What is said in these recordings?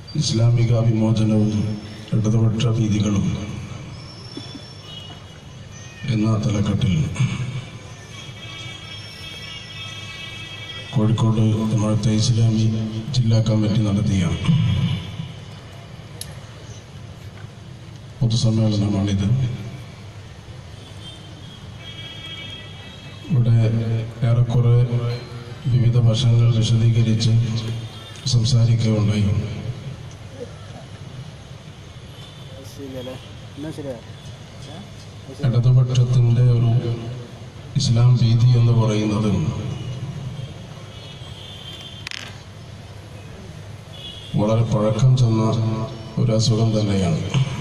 ഇസ്ലാമിക വിമോചനവും ഇടതുപക്ഷ രീതികളും എന്ന തലക്കെട്ടിൽ കോഴിക്കോട് ജമാഅത്തെ ഇസ്ലാമി ജില്ലാ കമ്മിറ്റി നടത്തിയ പൊതുസമ്മേളനമാണിത് ഇവിടെ ഏറെക്കുറെ വിവിധ വശങ്ങൾ വിശദീകരിച്ച് സംസാരിക്കുകയുണ്ടായി ശരിയല്ലേ എന്നാ ശരിയാ ഇടതുപക്ഷത്തിൻ്റെ ഒരു ഇസ്ലാം ഭീതി എന്ന് പറയുന്നത് വളരെ പഴക്കം ചെന്ന ഒരു അസുഖം തന്നെയാണ്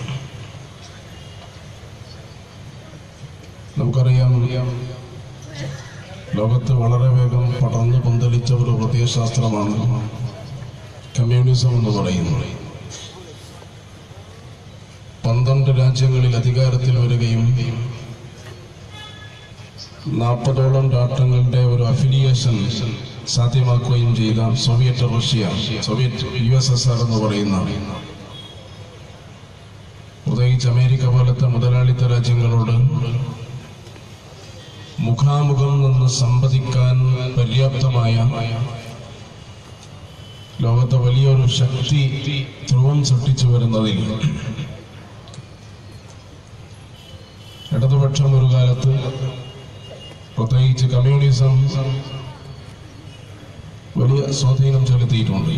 നമുക്കറിയാം ലോകത്ത് വളരെ വേഗം പടർന്നു പന്തലിച്ച ഒരു പ്രത്യയശാസ്ത്രമാണ് കമ്മ്യൂണിസം എന്ന് പറയുന്നത് പന്ത്രണ്ട് രാജ്യങ്ങളിൽ അധികാരത്തിൽ വരികയും നാൽപ്പതോളം രാഷ്ട്രങ്ങളുടെ ഒരു അഫിലിയേഷൻ സാധ്യമാക്കുകയും ചെയ്ത Soviet Russia Soviet U S S R എന്ന് പറയുന്ന പ്രത്യേകിച്ച് അമേരിക്ക പോലത്തെ മുതലാളിത്ത രാജ്യങ്ങളോട് മുഖാമുഖം നിന്ന് സംവദിക്കാൻ പര്യാപ്തമായ ലോകത്തെ വലിയൊരു ശക്തി ധ്രുവം സൃഷ്ടിച്ചു വരുന്നതിൽ ഇടതുപക്ഷം ഒരു കാലത്ത് പ്രത്യേകിച്ച് കമ്മ്യൂണിസം വലിയ സ്വാധീനം ചെലുത്തിയിട്ടുണ്ട്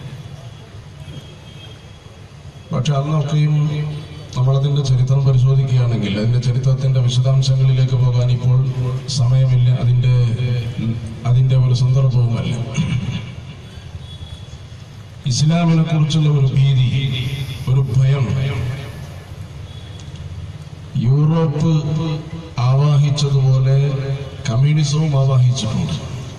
പക്ഷെ അന്നൊക്കെയും നമ്മളതിന്റെ ചരിത്രം പരിശോധിക്കുകയാണെങ്കിൽ അതിന്റെ ചരിത്രത്തിന്റെ വിശദാംശങ്ങളിലേക്ക് പോകാൻ ഇപ്പോൾ സമയമില്ല അതിന്റെ അതിന്റെ ഒരു സന്ദർഭവുമല്ല ഇസ്ലാമിനെ കുറിച്ചുള്ള ഒരു ഭീതി ഒരു ഭയം യൂറോപ്പ് ആവാഹിച്ചതുപോലെ കമ്മ്യൂണിസവും ആവാഹിച്ചിട്ടുണ്ട്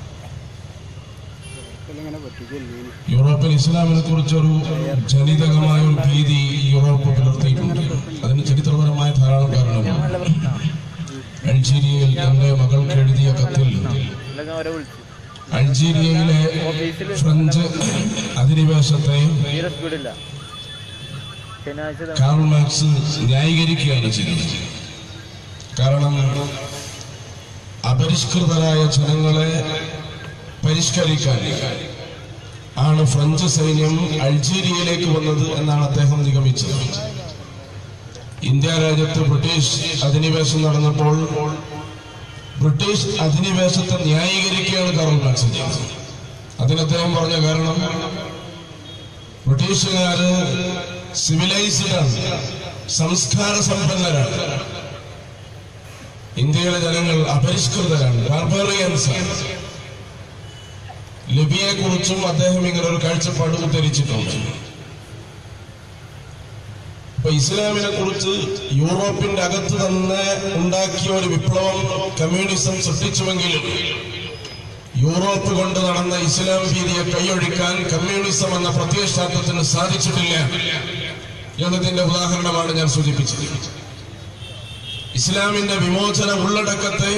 ഇങ്ങനെ പറ്റിക്കല്ലേ യൂറോപ്പിൽ ഇസ്ലാമിനെ കുറിച്ചൊരു ജനിതകമായ ഒരു ഭീതി യൂറോപ്പ് പുലർത്തിയിട്ടുണ്ട് അതിന് ചരിത്രപരമായ ധാരാളം കാരണങ്ങളുണ്ട് അൾജീരിയയിൽ തന്റെ മകൾക്ക് എഴുതിയ കത്തിൽ അല്ലെങ്കിൽ അവരെ വിളിച്ചു അൾജീരിയയിലെ ഫ്രഞ്ച് അധിനിവേശത്തെ തീരെ സ്പീഡില്ല ശനിയാഴ്ച ദിവസം കാർൾ മാർക്സ് ന്യായീകരിക്കുകയാണ് ചെയ്തത് കാരണം അപരിഷ്കൃതരായ ജനങ്ങളെ പരിഷ്കരിക്കാൻ ആണ് ഫ്രഞ്ച് സൈന്യം അൾജീരിയയിലേക്ക് വന്നത് എന്നാണ് അദ്ദേഹം നിഗമിച്ചത് ഇന്ത്യ രാജ്യത്ത് ബ്രിട്ടീഷ് അധിനിവേശം നടന്നപ്പോൾ ബ്രിട്ടീഷ് അധിനിവേശത്തെ ന്യായീകരിക്കുകയാണ് കാർൾ മാർക്സ് ചെയ്തത് അതിന് അദ്ദേഹം പറഞ്ഞ കാരണം ബ്രിട്ടീഷുകാര് സിവിലൈസ്ഡ് ആണ് സംസ്കാര സമ്പന്നരാണ് ഇന്ത്യയിലെ ജനങ്ങൾ അപരിഷ്കൃതരാണ് ബാർബറിയൻസ് ലിബിയെ കുറിച്ചും അദ്ദേഹം ഇങ്ങനെ ഒരു കാഴ്ചപ്പാട് ഉദ്ധരിച്ചിട്ടുണ്ട് ഇപ്പൊ ഇസ്ലാമിനെ കുറിച്ച് യൂറോപ്പിന്റെ അകത്ത് തന്നെ ഉണ്ടാക്കിയ ഒരു വിപ്ലവം കമ്മ്യൂണിസം സൃഷ്ടിച്ചുവെങ്കിലും യൂറോപ്പ് കൊണ്ട് നടന്ന ഇസ്ലാം ഭീതിയെ കൈയൊഴിക്കാൻ കമ്മ്യൂണിസം എന്ന പ്രത്യയശാസ്ത്രത്തിന് സാധിച്ചിട്ടില്ല എന്നതിന്റെ ഉദാഹരണമാണ് ഞാൻ സൂചിപ്പിച്ചത് ഇസ്ലാമിന്റെ വിമോചന ഉള്ളടക്കത്തെ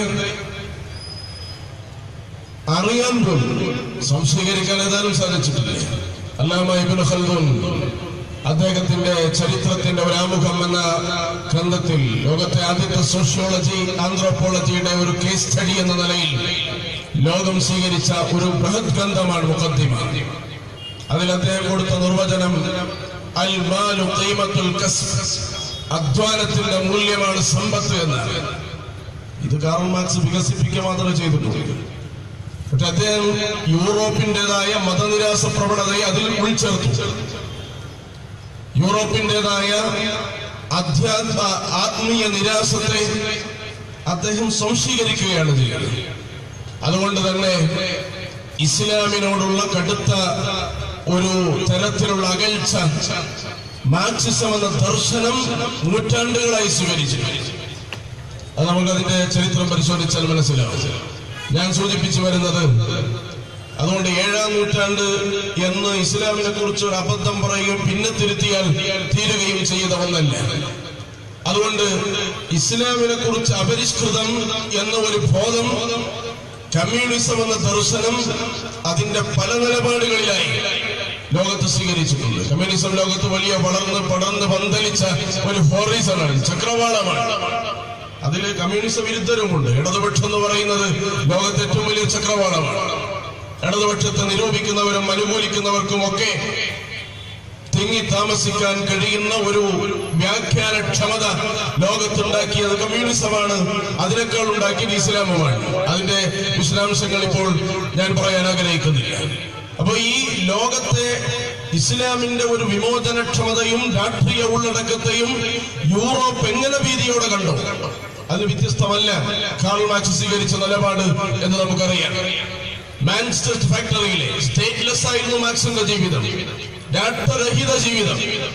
അറിയാൻ പോലും സംശീകരിക്കാൻ ഏതാനും സാധിച്ചിട്ടില്ല അല്ലാമ ഇബ്നു ഖൽദൂൻ അദ്ദേഹത്തിന്റെ ചരിത്രത്തിന്റെ ഒരാമുഖം എന്ന ഗ്രന്ഥത്തിൽ ലോകത്തെ ആദ്യത്തെ സോഷ്യോളജി ആന്ത്രോപോളജിയുടെ ഒരു കേസ് സ്റ്റഡി എന്ന നിലയിൽ ലോകം സ്വീകരിച്ച ഒരു ബൃഹത് ഗ്രന്ഥമാണ് മുഖദ്ദിമ അതിൽ അദ്ദേഹം കൊടുത്ത നിർവചനം അൽ മാലു ഖീമത്തുൽ കസ്ബ് അധ്വാനത്തിന്റെ മൂല്യമാണ് സമ്പത്ത് എന്നാണ് ഇത് കാർൾ മാർക്സ് വികസിപ്പിക്കുക മാത്രമേ ചെയ്തിട്ടുള്ളൂ പക്ഷെ അദ്ദേഹം യൂറോപ്പിന്റേതായ മതനിരാസ പ്രവണതയെ അതിൽ ഉൾച്ചേർത്തു യൂറോപ്പിന്റേതായ അധ്യാത്മ ആത്മീയ നിരാസത്തെ അദ്ദേഹം സംശീകരിക്കുകയാണ് ചെയ്യുന്നത് അതുകൊണ്ട് തന്നെ ഇസ്ലാമിനോടുള്ള കടുത്ത ഒരു തരത്തിലുള്ള അകൽച്ച മാർക്സിസം എന്ന ദർശനം നൂറ്റാണ്ടുകളായി സ്വീകരിച്ചു അത് നമുക്കതിന്റെ ചരിത്രം പരിശോധിച്ചാൽ മനസ്സിലാവും ഞാൻ സൂചിപ്പിച്ചു വരുന്നത് അതുകൊണ്ട് ഏഴാം നൂറ്റാണ്ട് എന്ന് ഇസ്ലാമിനെ കുറിച്ച് ഒരു അബദ്ധം പറയുകയും പിന്നെ തിരുത്തിയാൽ തീരുകയും ചെയ്ത ഒന്നല്ല അതുകൊണ്ട് ഇസ്ലാമിനെ കുറിച്ച് അപരിഷ്കൃതം എന്ന ഒരു ബോധം കമ്മ്യൂണിസം എന്ന ദർശനം അതിന്റെ പല നിലപാടുകളിലായി ലോകത്ത് സ്വീകരിച്ചിട്ടുണ്ട് കമ്മ്യൂണിസം ലോകത്ത് വലിയ വളർന്ന് പടർന്ന് പന്തലിച്ച ഒരു ഹോറിസണാണ് ചക്രവാളമാണ് അതിൽ കമ്മ്യൂണിസ്റ്റ് വിരുദ്ധരുമുണ്ട് ഇടതുപക്ഷം എന്ന് പറയുന്നത് ലോകത്തെ ഏറ്റവും വലിയ ചക്രവാളമാണ് ഇടതുപക്ഷത്തെ നിരൂപിക്കുന്നവരും അനുകൂലിക്കുന്നവർക്കും ഒക്കെ തിങ്ങി താമസിക്കാൻ കഴിയുന്ന ഒരു വ്യാഖ്യാനക്ഷമത ലോകത്തുണ്ടാക്കിയത് കമ്മ്യൂണിസമാണ് അതിനേക്കാൾ ഉണ്ടാക്കിയത് ഇസ്ലാമുമാണ് അതിന്റെ വിശദാംശങ്ങൾ ഇപ്പോൾ ഞാൻ പറയാൻ ആഗ്രഹിക്കുന്നില്ല അപ്പൊ ഈ ലോകത്തെ ഇസ്ലാമിന്റെ ഒരു വിമോചനക്ഷമതയും രാഷ്ട്രീയ ഉള്ളടക്കത്തെയും യൂറോപ്പ് എങ്ങനെ ഭീതിയോടെ കണ്ടു അത് വ്യത്യസ്തമല്ല കാൾ മാക്സ് സ്വീകരിച്ച നിലപാട് എന്ന് നമുക്കറിയാം മാൻചെസ്റ്റർ ഫാക്ടറിയിലെ സ്റ്റേറ്റ്ലെസ് ആയിരുന്നു മാക്സിന്റെ ജീവിതം രാഷ്ട്രരഹിത ജീവിതം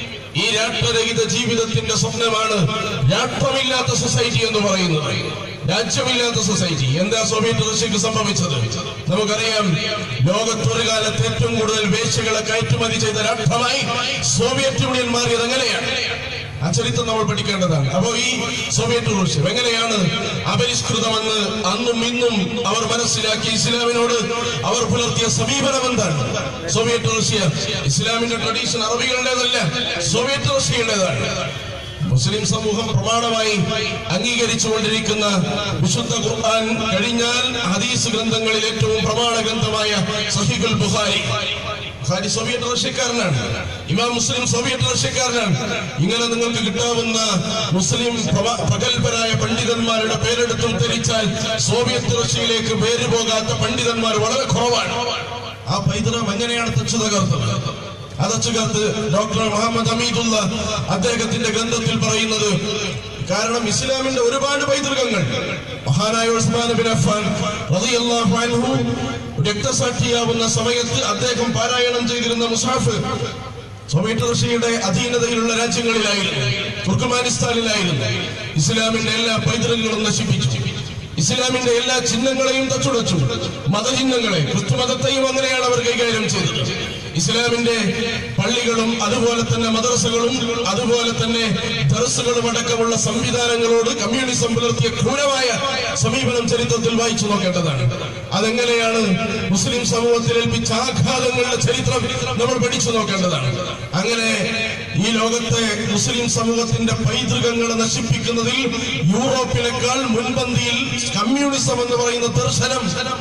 ഈ രാഷ്ട്രരഹിത ജീവിതത്തിന്റെ സ്വപ്നമാണ് രാഷ്ട്രമില്ലാത്ത സൊസൈറ്റി എന്ന് പറയുന്നത് രാജ്യമില്ലാത്ത സൊസൈറ്റി എന്താ സോവിയറ്റ് റഷ്യക്ക് സംഭവിച്ചത് നമുക്കറിയാം ലോകത്തൊരു കാലത്ത് ഏറ്റവും കൂടുതൽ വേശ്യകളെ കയറ്റുമതി ചെയ്ത രാഷ്ട്രമായി സോവിയറ്റ് യൂണിയൻ മാറിയത് എങ്ങനെയാണ് ആ ചരിത്രം നമ്മൾ പഠിക്കേണ്ടതാണ് അപ്പോ ഈ സോവിയറ്റ് റഷ്യ എങ്ങനെയാണ് അപരിഷ്കൃതമെന്ന് അന്നും ഇന്നും അവർ മനസ്സിലാക്കി ഇസ്ലാമിനോട് അവർ പുലർത്തിയ സമീപനം എന്താണ് സോവിയറ്റ് റഷ്യ ഇസ്ലാമിന്റെ ട്രഡീഷൻ അറബികളുടേതല്ല സോവിയറ്റ് റഷ്യയുടേതാണ് മുസ്ലിം സമൂഹം പ്രമാണമായി അംഗീകരിച്ചുകൊണ്ടിരിക്കുന്ന വിശുദ്ധ ഖുർആൻ കഴിഞ്ഞാൽ ഹദീസ് ഗ്രന്ഥങ്ങളിൽ ഏറ്റവും പ്രമാണ ഗ്രന്ഥമായ സഹിഖുൽ ബുഖാരി ബുഖാരി സോവിയറ്റ് റഷ്യക്കാരനാണ് ഇമാം മുസ്ലിം സോവിയറ്റ് റഷ്യക്കാരനാണ് ഇങ്ങനെ നിങ്ങൾക്ക് കിട്ടാവുന്ന മുസ്ലിം പ്രവ- പ്രഗത്ഭരായ പണ്ഡിതന്മാരുടെ പേരെടുത്തും ധരിച്ചാൽ സോവിയറ്റ് റഷ്യയിലേക്ക് പേര് പോകാത്ത പണ്ഡിതന്മാർ വളരെ കുറവാണ് ആ പൈതൃകം എങ്ങനെയാണ് തച്ചു തകർത്തത് അതച്ചുകാത്ത് ഡോക്ടർ മുഹമ്മദ് ഹമീദുള്ള അദ്ദേഹത്തിന്റെ ഗ്രന്ഥത്തിൽ പറയുന്നത് കാരണം ഇസ്ലാമിന്റെ ഒരുപാട് പൈതൃകങ്ങൾ മഹാനായ ഉസ്മാൻ ബിൻ അഫ്ഫാൻ റളിയല്ലാഹു അൻഹു രക്തസാക്ഷിയാവുന്ന സമയത്ത് അദ്ദേഹം പാരായണം ചെയ്തിരുന്ന മുസാഫ് സോവിയറ്റ് റഷ്യയുടെ അധീനതയിലുള്ള രാജ്യങ്ങളിലായിരുന്നു തുർക്കമാനിസ്ഥാനിലായിരുന്നു ഇസ്ലാമിന്റെ എല്ലാ പൈതൃകങ്ങളും നശിപ്പിച്ചു ഇസ്ലാമിന്റെ എല്ലാ ചിഹ്നങ്ങളെയും തച്ചുടച്ചു മതചിഹ്നങ്ങളെ ക്രിസ്തുമതത്തെയും അങ്ങനെയാണ് അവർ കൈകാര്യം ചെയ്തത് ഇസ്ലാമിന്റെ പള്ളികളും അതുപോലെ തന്നെ മദ്രസകളും അതുപോലെ തന്നെ ദർസുകളും അടക്കമുള്ള സംവിധാനങ്ങളോട് കമ്മ്യൂണിസം പുലർത്തിയ ക്രൂരമായ സമീപനം ചരിത്രത്തിൽ വായിച്ചു നോക്കേണ്ടതാണ് അതെങ്ങനെയാണ് മുസ്ലിം സമൂഹത്തിൽ ഏൽപ്പിച്ച ആഘാതങ്ങളുടെ ചരിത്രം നമ്മൾ പഠിച്ചു നോക്കേണ്ടതാണ് അങ്ങനെ ഈ ലോകത്തെ മുസ്ലിം സമൂഹത്തിന്റെ പൈതൃകങ്ങളെ നശിപ്പിക്കുന്നതിൽ യൂറോപ്പിനേക്കാൾ മുൻപന്തിയിൽ കമ്മ്യൂണിസം എന്ന് പറയുന്ന ദർശനം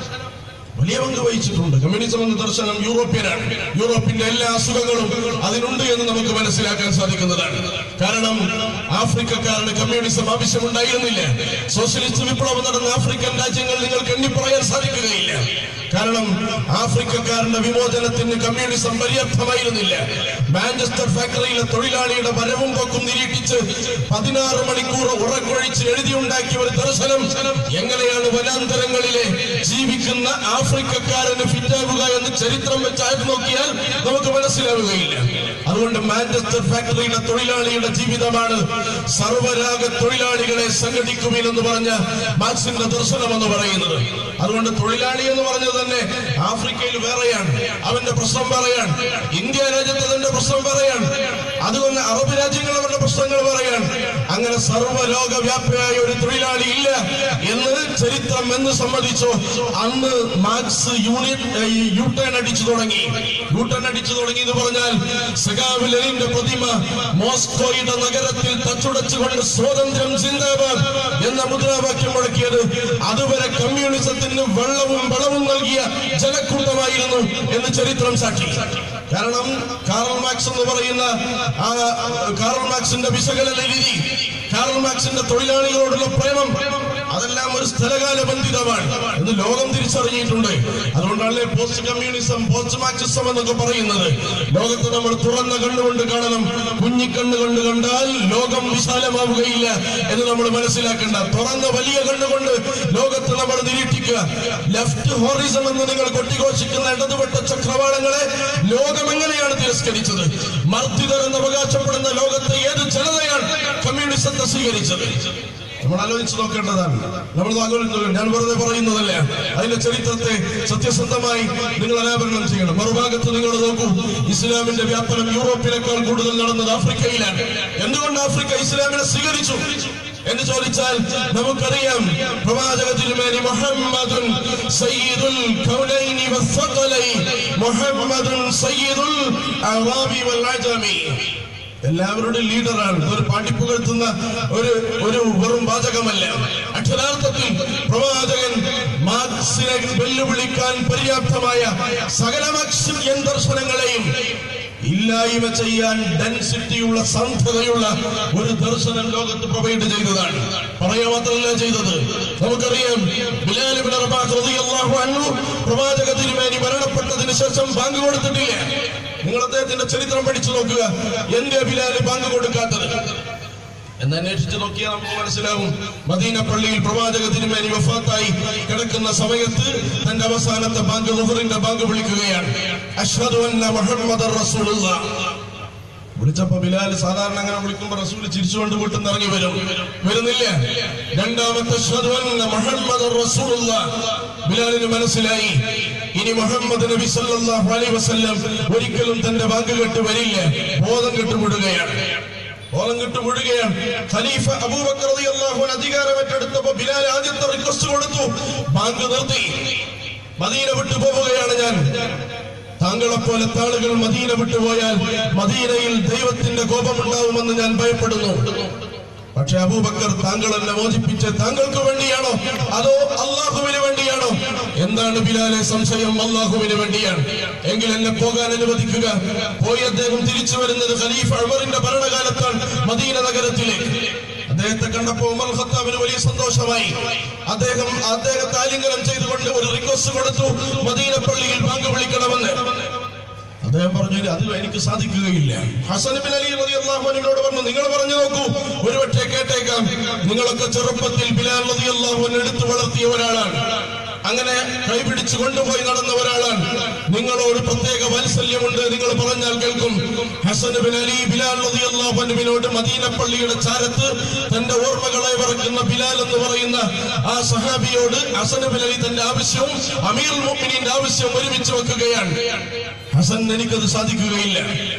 വലിയ പങ്ക് വഹിച്ചിട്ടുണ്ട് കമ്മ്യൂണിസം എന്ന ദർശനം യൂറോപ്യനാണ് യൂറോപ്പിന്റെ എല്ലാ അസുഖങ്ങളും അതിനുണ്ട് എന്ന് നമുക്ക് മനസ്സിലാക്കാൻ സാധിക്കുന്നതാണ് കാരണം ആഫ്രിക്കക്കാരന് കമ്മ്യൂണിസം ആവശ്യമുണ്ടായിരുന്നില്ല സോഷ്യലിസ്റ്റ് വിപ്ലവം നടന്ന ആഫ്രിക്കൻ രാജ്യങ്ങൾ നിങ്ങൾക്ക് എണ്ണിപ്പറയാൻ സാധിക്കുകയില്ല കാരണം ആഫ്രിക്കക്കാരന്റെ വിമോചനത്തിന് കമ്മ്യൂണിസം പര്യാപ്തമായിരുന്നില്ല മാഞ്ചസ്റ്റർ ഫാക്ടറിയിലെ തൊഴിലാളിയുടെ വരവും പൊക്കും നിരീക്ഷിച്ച് പതിനാറ് മണിക്കൂർ ഉറക്കൊഴിച്ച് എഴുതിയുണ്ടാക്കിയ ഒരു ദർശനം എങ്ങനെയാണ് വനാന്തരങ്ങളിലെ ജീവിക്കുന്ന ആഫ്രിക്കക്കാരന് ഫിറ്റാവുക എന്ന് ചരിത്രം വെച്ച് ആയിട്ട് നോക്കിയാൽ നമുക്ക് മനസ്സിലാവുകയില്ല അതുകൊണ്ട് മാഞ്ചസ്റ്റർ ഫാക്ടറിയിലെ തൊഴിലാളിയുടെ ജീവിതമാണ് സർവരാഗ തൊഴിലാളികളെ സംഘടിക്കുവിൻ എന്ന് പറഞ്ഞ മാർക്സിന്റെ ദർശനം എന്ന് പറയുന്നത് അതുകൊണ്ട് തൊഴിലാളി എന്ന് പറഞ്ഞത് തന്നെ ആഫ്രിക്കയിൽ വേറെയാണ് അവന്റെ പ്രശ്നം പറയാൻ ഇന്ത്യ രാജ്യത്ത് അതിന്റെ പ്രശ്നം പറയാൻ അതുകൊണ്ട് അറബ് രാജ്യങ്ങൾ അവരുടെ പ്രശ്നങ്ങൾ പറയാൻ അങ്ങനെ സർവ്വലോക വ്യാപിയായ ഒരു തൊഴിലാളി ഇല്ല എന്ന് ചരിത്രം എന്ന് സമ്മതിച്ചോ അന്ന് മാർക്സ് യൂണിറ്റ് യു ടേൺ അടിച്ചു തുടങ്ങി യു ടേൺ അടിച്ചു തുടങ്ങി എന്ന് പറഞ്ഞാൽ സഖാവ് ലെനിന്റെ പ്രതിമ മോസ്കോയുടെ നഗരത്തിൽ തച്ചുടച്ചുകൊണ്ട് സ്വാതന്ത്ര്യം സിന്ദാബാദ് എന്ന മുദ്രാവാക്യം മുഴക്കിയത് അതുവരെ കമ്മ്യൂണിസത്തിന് വെള്ളവും വളവും നൽകിയ ജനക്കൂട്ടമായിരുന്നു എന്ന് ചരിത്രം സാക്ഷി കാരണം കാറൽ മാക്സ് എന്ന് പറയുന്ന ആ കാറൽ മാക്സിന്റെ വിശകലന രീതി കാറൽ മാക്സിന്റെ തൊഴിലാളികളോടുള്ള പ്രേമം അതെല്ലാം ഒരു സ്ഥലകാല ബന്ധിതമാണ് എന്ന് ലോകം തിരിച്ചറിഞ്ഞിട്ടുണ്ട് അതുകൊണ്ടാണ് പോസ്റ്റ് കമ്മ്യൂണിസം പോസ്റ്റ് മാർക്സിസം എന്നൊക്കെ പറയുന്നത് ലോകത്ത് നമ്മൾ തുറന്ന കണ്ണുകൊണ്ട് കാണണം കുഞ്ഞിക്കണ്ണ് കൊണ്ട് കണ്ടാൽ ലോകം വിശാലമാവുകയില്ല എന്ന് നമ്മൾ മനസ്സിലാക്കേണ്ട തുറന്ന വലിയ കണ്ണുകൊണ്ട് ലോകത്ത് നമ്മൾ നിരീക്ഷിക്കുക ലെഫ്റ്റ് ഹോറിസം എന്ന് നിങ്ങൾ കൊട്ടിഘോഷിക്കുന്ന ഇടതുപെട്ട ചക്രവാളങ്ങളെ ലോകം എങ്ങനെയാണ് തിരസ്കരിച്ചത് മർദ്ദിതർ എന്ന് അവകാശപ്പെടുന്ന ലോകത്തെ ഏത് ജനതയാണ് കമ്മ്യൂണിസത്തെ സ്വീകരിച്ചത് നമ്മൾ ആലോചിച്ച് നോക്കേണ്ടതാണ് നമ്മൾ ആലോചിച്ചു ഞാൻ വെറുതെ പറയുന്നതല്ല അതിന്റെ ചരിത്രത്തെ സത്യസന്ധമായി നിങ്ങൾ അനാവരണം ചെയ്യണം മറുഭാഗത്ത് നിങ്ങൾ നോക്കൂ ഇസ്ലാമിന്റെ വ്യാപനം യൂറോപ്പിനേക്കാൾ കൂടുതൽ നടന്നത് ആഫ്രിക്കയിലാണ് എന്തുകൊണ്ട് ആഫ്രിക്ക ഇസ്ലാമിനെ സ്വീകരിച്ചു എന്ന് ചോദിച്ചാൽ നമുക്കറിയാം പ്രവാചക തിരുമേനി മുഹമ്മദുൻ സയ്യിദുൽ കൗനൈനി വസ്സഖലൈൻ മുഹമ്മദുൻ സയ്യിദുൽ അറാബി വൽ അജമി എല്ലാവരുടെയും ലീഡറാണ് ഒരു പാട്ടിപ്പുകഴ്ത്തുന്ന ഒരു ഒരു വെറും വാചകമല്ല അക്ഷരാർത്ഥത്തിൽ പ്രവാചകൻ മാർക്സിനെ വെല്ലുവിളിക്കാൻ പര്യാപ്തമായ സകല മാർക്സിയൻ ദർശനങ്ങളെയും ഇല്ലായ്മ ചെയ്യാൻ ഡെൻസിറ്റിയുള്ള സാധ്യതയുള്ള ഒരു ദർശനം ലോകത്ത് പ്രൊവൈഡ് ചെയ്തതാണ് പറയുക മാത്രമല്ല ചെയ്തത് നമുക്കറിയാം ബിലാൽ ഇബ്നു റബാഹ് റളിയല്ലാഹു അൻഹു പ്രവാചക തിരുമേനി മരണപ്പെട്ടതിന് ശേഷം ബാങ്ക് കൊടുത്തിട്ടില്ല നിങ്ങൾ അദ്ദേഹത്തിന്റെ ചരിത്രം പഠിച്ചു നോക്കുക എന്റെ ബിലാൽ ബാങ്ക് കൊടുക്കാത്തത് എന്ന് അന്വേഷിച്ച് നോക്കിയാൽ നമുക്ക് മനസ്സിലാവും മദീന പള്ളിയിൽ പ്രവാചക തിരുമേനി വഫാത്തായി കിടക്കുന്ന സമയത്ത് തന്റെ അവസാനത്തെ ബാങ്ക് ലുഹറിന്റെ ബാങ്ക് വിളിക്കുകയാണ് അഷ്ഹദു അന്ന മുഹമ്മദ് റസൂലുള്ള വിളിച്ചപ്പോ ബിലാൽ സാധാരണ അങ്ങനെ വിളിക്കുമ്പോ റസൂൽ ചിരിച്ചുകൊണ്ട് വീട്ടിൽ നിന്ന് ഇറങ്ങി വരും വരുന്നില്ല രണ്ടാമത്തെ അഷ്ഹദു അന്ന മുഹമ്മദ് റസൂലുള്ള ബിലാലിന് മനസ്സിലായി ഇനി മുഹമ്മദ് നബി സല്ലല്ലാഹു അലൈഹി വസല്ലം ഒരിക്കലും തന്റെ ബാങ്ക് കെട്ട് വരില്ല ബോധം കെട്ട് വിടുകയാണ് ബോധം കെട്ട് വിടുകയാണ് ഖലീഫ അബൂബക്കർ റളിയല്ലാഹു അൻഹു അധികാരം ഏറ്റെടുത്തപ്പോ ബിലാൽ ആദ്യത്തെ റിക്വസ്റ്റ് കൊടുത്തു ബാങ്ക് നിർത്തി മദീന വിട്ടു പോവുകയാണ് ഞാൻ താങ്കളെ പോലത്തെ ആളുകൾ മദീന വിട്ടുപോയാൽ മദീനയിൽ ദൈവത്തിന്റെ കോപമുണ്ടാവുമെന്ന് ഞാൻ ഭയപ്പെടുന്നു പക്ഷെ അബൂബക്കർ താങ്കൾ എന്നെ മോചിപ്പിച്ച് താങ്കൾക്ക് വേണ്ടിയാണോ അതോ അള്ളാഹുവിന് വേണ്ടിയാണോ എന്താണ് ബിലാലെ സംശയം അള്ളാഹുവിന് വേണ്ടിയാണ് എങ്കിൽ എന്നെ പോകാൻ അനുവദിക്കുക പോയി അദ്ദേഹം തിരിച്ചു വരുന്നത് ഖലീഫ അമറിന്റെ ഭരണകാലത്താണ് മദീന നഗരത്തിലേക്ക് അദ്ദേഹത്തെ കണ്ടപ്പോൾ ഉമർ ഖത്താബിന് വലിയ സന്തോഷമായി അദ്ദേഹം അദ്ദേഹത്തെ ആലിംഗനം ചെയ്തുകൊണ്ട് ഒരു റിക്വസ്റ്റ് കൊടുത്തു മദീന പള്ളിയിൽ ബാങ്ക് വിളിക്കണമെന്ന് അദ്ദേഹം പറഞ്ഞു "ഇല്ല, അത് എനിക്ക് സാധിക്കുകയില്ല ഹസൻ ബിൻ അലി റളിയല്ലാഹു അൻഹുവിനോട് പറഞ്ഞു നിങ്ങൾ പറഞ്ഞു നോക്കൂ ഒരുപക്ഷെ കേട്ടേക്കാം നിങ്ങളൊക്കെ ചെറുപ്പത്തിൽ ബിലാൽ റളിയല്ലാഹു അൻഹു എടുത്തു വളർത്തിയ ഒരാളാണ് അങ്ങനെ കൈപിടിച്ച് കൊണ്ടുപോയി നടന്ന ഒരാളാണ് നിങ്ങളോട് പ്രത്യേക വാത്സല്യമുണ്ട് നിങ്ങൾ പറഞ്ഞാൽ കേൾക്കും ഹസൻ ബിൻ അലി ബിലാൽ റളിയല്ലാഹു അൻഹുവിനോട് മദീന പള്ളിയുടെ ചാരത്ത് തന്റെ ഓർമ്മകളെ വിറക്കുന്ന ബിലാൽ എന്ന് പറയുന്ന ആ സഹാബിയോട് ഹസൻ ബിൻ അലി തന്റെ ആവശ്യവും അമീർ മുഅ്മിനീന്റെ ആവശ്യവും ഒരുമിച്ച് വെക്കുകയാണ് ഹസൻ എനിക്കത് സാധിക്കുകയില്ല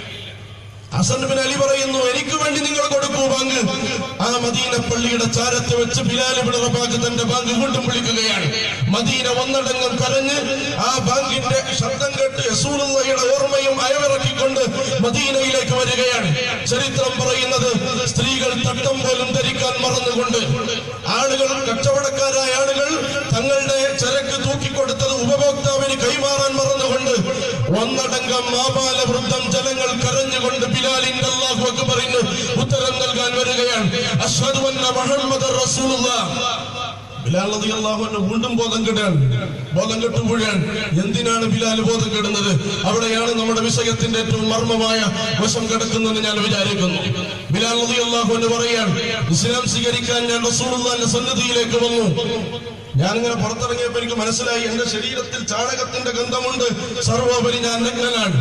ഹസൻ ബിൻ അലി പറയുന്നു എനിക്ക് വേണ്ടി നിങ്ങൾ കൊടുക്കൂ ബാങ്ക് ആ മദീന പള്ളിയുടെ ചാരത്ത് വെച്ച് ബിലാൽ ഇബ്നു റബാഖ് തന്റെ ബാങ്ക് വീണ്ടും വിളിക്കുകയാണ് മദീന ഒന്നടങ്കം കരഞ്ഞ് ആ ബാങ്കിന്റെ ശബ്ദം കേട്ട് യസൂലുള്ളയുടെ ഓർമ്മയും അയവിറക്കിക്കൊണ്ട് മദീനയിലേക്ക് വരികയാണ് ചരിത്രം പറയുന്നത് സ്ത്രീകൾ തട്ടം പോലും ധരിക്കാൻ മറന്നുകൊണ്ട് ആളുകൾ കച്ചവടക്കാരായ ആളുകൾ തങ്ങളുടെ ചരക്ക് തൂക്കിക്കൊടുത്തത് ഉപഭോക്താവിന് കൈമാറാൻ മറന്നുകൊണ്ട് ഒന്നടങ്കം മാപാല വൃദ്ധം ജലങ്ങൾ കരഞ്ഞുകൊണ്ട് ബിലാലിന്റെ അല്ലാഹു അക്ബറിന് ഉത്തരം നൽകാൻ വരികയാണ് അഷ്ഹദു അന്ന മുഹമ്മദ് റസൂലുള്ളാഹ് ബിലാൽ റളിയല്ലാഹു അൻഹു വീണ്ടും ബോധം കെടാൻ ബോധം കെട്ടുമ്പോഴാണ് എന്തിനാണ് ബിലാൽ ബോധം കെടുന്നത് അവിടെയാണ് നമ്മുടെ വിഷയത്തിന്റെ ഏറ്റവും മർമ്മമായ വശം കിടക്കുന്നതെന്ന് ഞാൻ വിചാരിക്കുന്നു ബിലാൽ റളിയല്ലാഹു അൻഹു പറയാണ് ഇസ്ലാം സ്വീകരിക്കാൻ ഞാൻ റസൂലുള്ളാഹിന്റെ സന്നിധിയിലേക്ക് വന്നു ഞാനിങ്ങനെ പുറത്തിറങ്ങിയപ്പോ എനിക്ക് മനസ്സിലായി എന്റെ ശരീരത്തിൽ ചാണകത്തിന്റെ ഗന്ധമുണ്ട് സർവോപരി ഞാൻ നഗ്നനാണ്